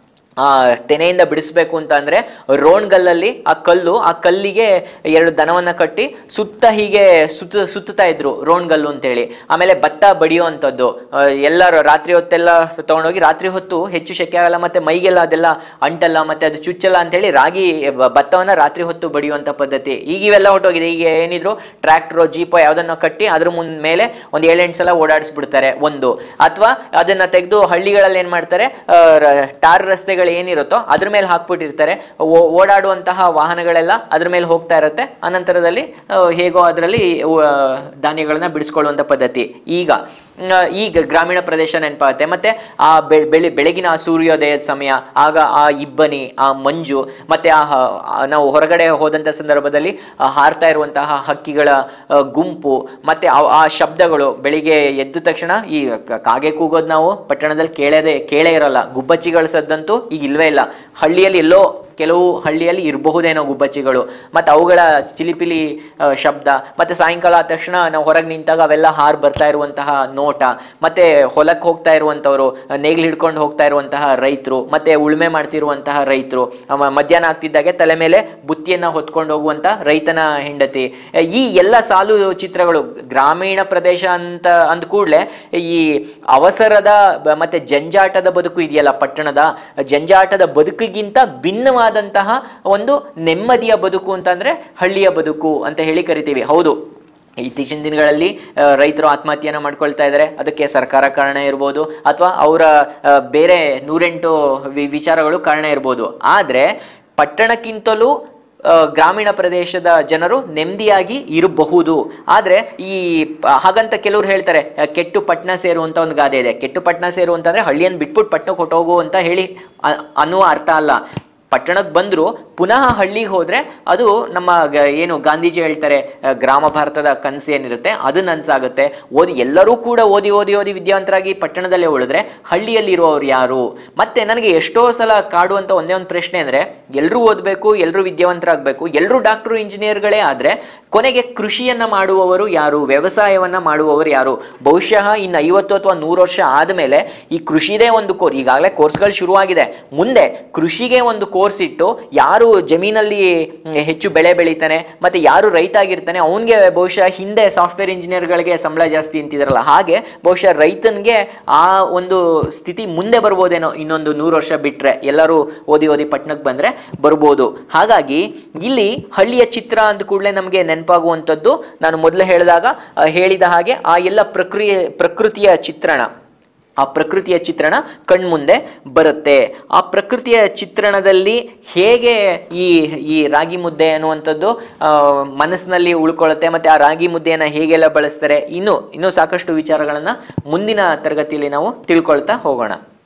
S1: ಆ ತೆನೆಯಿಂದ ಬಿಡಿಸ್ಬೇಕು ಅಂತ ಅಂದ್ರೆ ರೋಣ್ಗಲ್ಲಲ್ಲಿ ಆ ಕಲ್ಲು ಆ ಕಲ್ಲಿಗೆ ಎರಡು ದನವನ್ನ ಕಟ್ಟಿ ಸುತ್ತ ಹೀಗೆ ಸುತ್ತ ಸುತ್ತಾ ಇದ್ರು ರೋಣ್ಗಲ್ಲು ಅಂತೇಳಿ ಆಮೇಲೆ ಭತ್ತ ಬಡಿಯುವಂಥದ್ದು ಆ, ಎಲ್ಲರೂ ರಾತ್ರಿ ಹೊತ್ತೆಲ್ಲ ತಗೊಂಡೋಗಿ ರಾತ್ರಿ ಹೊತ್ತು ಹೆಚ್ಚು ಶೆಕೆ ಆಗಲ್ಲ ಮತ್ತೆ ಮೈಗೆಲ್ಲ ಅದೆಲ್ಲ ಅಂಟಲ್ಲ ಮತ್ತೆ ಅದು ಚುಚ್ಚಲ್ಲ ಅಂತೇಳಿ ರಾಗಿ ಬ- ಭತ್ತವನ್ನ ರಾತ್ರಿ ಹೊತ್ತು ಬಡಿಯುವಂತ ಪದ್ಧತಿ ಈಗ ಇವೆಲ್ಲ ಹೊಟ್ಟೋಗಿದೆ ಈಗ ಏನಿದ್ರು ಟ್ರ್ಯಾಕ್ಟ್ರೋ ಜೀಪೋ ಯಾವ್ದನ್ನ ಕಟ್ಟಿ ಅದ್ರ ಮುಂದ್ ಮೇಲೆ ಒಂದ್ ಏಳೆಂಟು ಸಲ ಓಡಾಡಿಸ್ಬಿಡ್ತಾರೆ ಒಂದು ಅಥವಾ ಅದನ್ನ ತೆಗೆದು ಹಳ್ಳಿಗಳಲ್ಲಿ ಏನ್ ಮಾಡ್ತಾರೆ ಆ, ರ- ಟಾರ್ ರಸ್ತೆಗಳು ಏನಿರುತ್ತೋ ಅದ್ರ ಮೇಲೆ ಹಾಕ್ಬಿಟ್ಟಿರ್ತಾರೆ ಓ- ಓಡಾಡುವಂತಹ ವಾಹನಗಳೆಲ್ಲ ಅದ್ರ ಮೇಲೆ ಹೋಗ್ತಾ ಇರುತ್ತೆ ಅನಂತರದಲ್ಲಿ ಆ, ಹೇಗೋ ಅದರಲ್ಲಿ ಧಾನ್ಯಗಳನ್ನ ಬಿಡಿಸ್ಕೊಳ್ಳುವಂತ ಪದ್ಧತಿ ಈಗ ಆ, ಈಗ ಗ್ರಾಮೀಣ ಪ್ರದೇಶ ನೆನಪಾಗುತ್ತೆ ಮತ್ತೆ ಆ ಬೆ- ಬೆಳಿ ಬೆಳಗಿನ ಆ ಸೂರ್ಯೋದಯದ ಸಮಯ ಆಗ ಆ ಇಬ್ಬನಿ ಆ ಮಂಜು ಮತ್ತೆ ಆ ಹ- ಆ ನಾವು ಹೊರಗಡೆ ಹೋದಂತ ಸಂದರ್ಭದಲ್ಲಿ ಆ ಹಾರ್ತಾ ಇರುವಂತಹ ಹಕ್ಕಿಗಳ ಆ, ಗುಂಪು ಮತ್ತೆ ಆ- ಆ ಶಬ್ದಗಳು ಬೆಳಿಗ್ಗೆ ಎದ್ದ ತಕ್ಷಣ ಈ ಕ- ಕಾಗೆ ಕೂಗೋದು ನಾವು ಪಟ್ಟಣದಲ್ಲಿ ಕೇಳದೆ ಕೇಳೇ ಇರಲ್ಲ ಗುಬ್ಬಚ್ಚಿಗಳ ಸದ್ದಂತೂ ಈಗ ಇಲ್ವೇ ಇಲ್ಲ ಹಳ್ಳಿಯಲ್ಲಿ ಎಲ್ಲೋ ಕೆಲವು ಹಳ್ಳಿಯಲ್ಲಿ ಇರಬಹುದೇನೋ ಗುಬ್ಬಚ್ಚಿಗಳು ಮತ್ತೆ ಅವುಗಳ ಚಿಲಿಪಿಲಿ ಆ, ಶಬ್ದ ಮತ್ತೆ ಸಾಯಂಕಾಲ ಆದ ತಕ್ಷಣ ನಾವು ಹೊರಗೆ ನಿಂತಾಗ ಅವೆಲ್ಲ ಹಾರ್ ಬರ್ತಾ ಇರುವಂತಹ ನೋಟ ಮತ್ತೆ ಹೊಲಕ್ಕೆ ಹೋಗ್ತಾ ಇರುವಂತವ್ರು ನೇಗಿಲು ಹಿಡ್ಕೊಂಡು ಹೋಗ್ತಾ ಇರುವಂತಹ ರೈತರು ಮತ್ತೆ ಉಳುಮೆ ಮಾಡ್ತಿರುವಂತಹ ರೈತರು ಮಧ್ಯಾಹ್ನ ಆಗ್ತಿದ್ದಾಗೆ ತಲೆ ಮೇಲೆ ಬುತ್ತಿಯನ್ನ ಹೊತ್ಕೊಂಡು ಹೋಗುವಂತ ರೈತನ ಹೆಂಡತಿ ಆ, ಈ ಎಲ್ಲ ಸಾಲು ಚಿತ್ರಗಳು ಗ್ರಾಮೀಣ ಪ್ರದೇಶ ಅಂತ ಅಂದ ಕೂಡಲೇ ಈ ಅವಸರದ ಬ- ಮತ್ತೆ ಜಂಜಾಟದ ಬದುಕು ಇದೆಯಲ್ಲ ಪಟ್ಟಣದ ಜಂಜಾಟದ ಬದುಕಿಗಿಂತ ಭಿನ್ನವಾದಂತಹ ಒಂದು ನೆಮ್ಮದಿಯ ಬದುಕು ಅಂತಂದ್ರೆ ಹಳ್ಳಿಯ ಬದುಕು ಅಂತ ಹೇಳಿ ಕರಿತೀವಿ ಹೌದು ಇತ್ತೀಚಿನ ದಿನಗಳಲ್ಲಿ ಆ, ರೈತರು ಆತ್ಮಹತ್ಯೆಯನ್ನ ಮಾಡ್ಕೊಳ್ತಾ ಇದ್ದಾರೆ ಅದಕ್ಕೆ ಸರ್ಕಾರ ಕಾರಣ ಇರ್ಬೋದು ಅಥವಾ ಅವರ ಆ, ಬೇರೆ ನೂರೆಂಟು ವಿ- ವಿಚಾರಗಳು ಕಾರಣ ಇರ್ಬೋದು ಆದ್ರೆ ಪಟ್ಟಣಕ್ಕಿಂತಲೂ ಆ, ಗ್ರಾಮೀಣ ಪ್ರದೇಶದ ಜನರು ನೆಮ್ಮದಿಯಾಗಿ ಇರಬಹುದು ಆದ್ರೆ ಈ ಪ- ಹಾಗಂತ ಕೆಲವ್ರು ಹೇಳ್ತಾರೆ ಆ, ಕೆಟ್ಟು ಪಟ್ಟಣ ಸೇರು ಅಂತ ಒಂದು ಗಾದೆ ಇದೆ ಕೆಟ್ಟು ಪಟ್ಟಣ ಸೇರು ಅಂತಂದ್ರೆ ಹಳ್ಳಿಯನ್ನು ಬಿಟ್ಬಿಟ್ಟು ಪಟ್ಟಣಕ್ಕೆ ಹೊಟ್ಟೋಗು ಅಂತ ಹೇಳಿ ಅ- ಅನ್ನುವ ಅರ್ಥ ಅಲ್ಲ ಪಟ್ಟಣಕ್ಕೆ ಬಂದ್ರು ಪುನಃ ಹಳ್ಳಿಗೆ ಹೋದ್ರೆ ಅದು ನಮ್ಮ ಗ- ಏನು ಗಾಂಧೀಜಿ ಹೇಳ್ತಾರೆ ಆ, ಗ್ರಾಮ ಭಾರತದ ಕನಸು ಏನಿರುತ್ತೆ ಅದು ನನ್ಸಾಗುತ್ತೆ ಓದಿ ಎಲ್ಲರೂ ಕೂಡ ಓದಿ ಓದಿ ಓದಿ ವಿದ್ಯಾವಂತರಾಗಿ ಪಟ್ಟಣದಲ್ಲೇ ಉಳಿದ್ರೆ ಹಳ್ಳಿಯಲ್ಲಿ ಇರುವವರು ಯಾರು ಮತ್ತೆ ನನಗೆ ಎಷ್ಟೋ ಸಲ ಕಾಡುವಂತ ಒಂದೇ ಒಂದು ಪ್ರಶ್ನೆ ಅಂದ್ರೆ ಎಲ್ಲರೂ ಓದಬೇಕು ಎಲ್ಲರೂ ವಿದ್ಯಾವಂತರಾಗಬೇಕು ಎಲ್ಲರೂ ಡಾಕ್ಟರ್ ಇಂಜಿನಿಯರ್ಗಳೇ ಆದ್ರೆ ಕೊನೆಗೆ ಕೃಷಿಯನ್ನ ಮಾಡುವವರು ಯಾರು ವ್ಯವಸಾಯವನ್ನ ಮಾಡುವವರು ಯಾರು ಬಹುಶಃ ಇನ್ನು ಐವತ್ತು ಅಥವಾ ನೂರು ವರ್ಷ ಆದಮೇಲೆ ಈ ಕೃಷಿದೇ ಒಂದು ಕೋರ್ ಈಗಾಗಲೇ ಕೋರ್ಸ್ಗಳು ಶುರುವಾಗಿದೆ ಮುಂದೆ ಕೃಷಿಗೆ ಒಂದು ಕೋರ್ಸ್ ಇಟ್ಟು ಯಾರು ಜಮೀನಲ್ಲಿ ಮ್, ಹೆಚ್ಚು ಬೆಳೆ ಬೆಳಿತಾನೆ ಮತ್ತೆ ಯಾರು ರೈತ ಆಗಿರ್ತಾನೆ ಅವನಿಗೆ ಬಹುಶಃ ಹಿಂದೆ ಸಾಫ್ಟ್ವೇರ್ ಇಂಜಿನಿಯರ್ಗಳಿಗೆ ಸಂಬಳ ಜಾಸ್ತಿ ಅಂತಿದ್ರಲ್ಲ ಹಾಗೆ ಬಹುಶಃ ರೈತನಿಗೆ ಆ ಒಂದು ಸ್ಥಿತಿ ಮುಂದೆ ಬರ್ಬೋದೇನೋ ಇನ್ನೊಂದು ನೂರು ವರ್ಷ ಬಿಟ್ರೆ ಎಲ್ಲರೂ ಓದಿ ಓದಿ ಪಟ್ಟಣಕ್ಕೆ ಬಂದ್ರೆ ಬರ್ಬೋದು ಹಾಗಾಗಿ ಇಲ್ಲಿ ಹಳ್ಳಿಯ ಚಿತ್ರ ಅಂದ ಕೂಡಲೇ ನಮಗೆ ನೆನಪಾಗುವಂಥದ್ದು ನಾನು ಮೊದಲು ಹೇಳಿದಾಗ ಆ, ಹೇಳಿದ ಹಾಗೆ ಆ ಎಲ್ಲ ಪ್ರಕ್ರಿಯೆ ಪ್ರಕೃತಿಯ ಚಿತ್ರಣ ಆ ಪ್ರಕೃತಿಯ ಚಿತ್ರಣ ಕಣ್ಮುಂದೆ ಬರುತ್ತೆ ಆ ಪ್ರಕೃತಿಯ ಚಿತ್ರಣದಲ್ಲಿ ಹೇಗೆ ಈ ಈ ರಾಗಿ ಮುದ್ದೆ ಅನ್ನುವಂಥದ್ದು ಆ, ಮನಸ್ಸಿನಲ್ಲಿ ಉಳ್ಕೊಳ್ಳುತ್ತೆ ಮತ್ತೆ ಆ ರಾಗಿ ಮುದ್ದೆಯನ್ನು ಹೇಗೆಲ್ಲ ಬಳಸ್ತಾರೆ ಇನ್ನು ಇನ್ನೂ ಸಾಕಷ್ಟು ವಿಚಾರಗಳನ್ನು ಮುಂದಿನ ತರಗತಿಯಲ್ಲಿ ನಾವು ತಿಳ್ಕೊಳ್ತಾ ಹೋಗೋಣ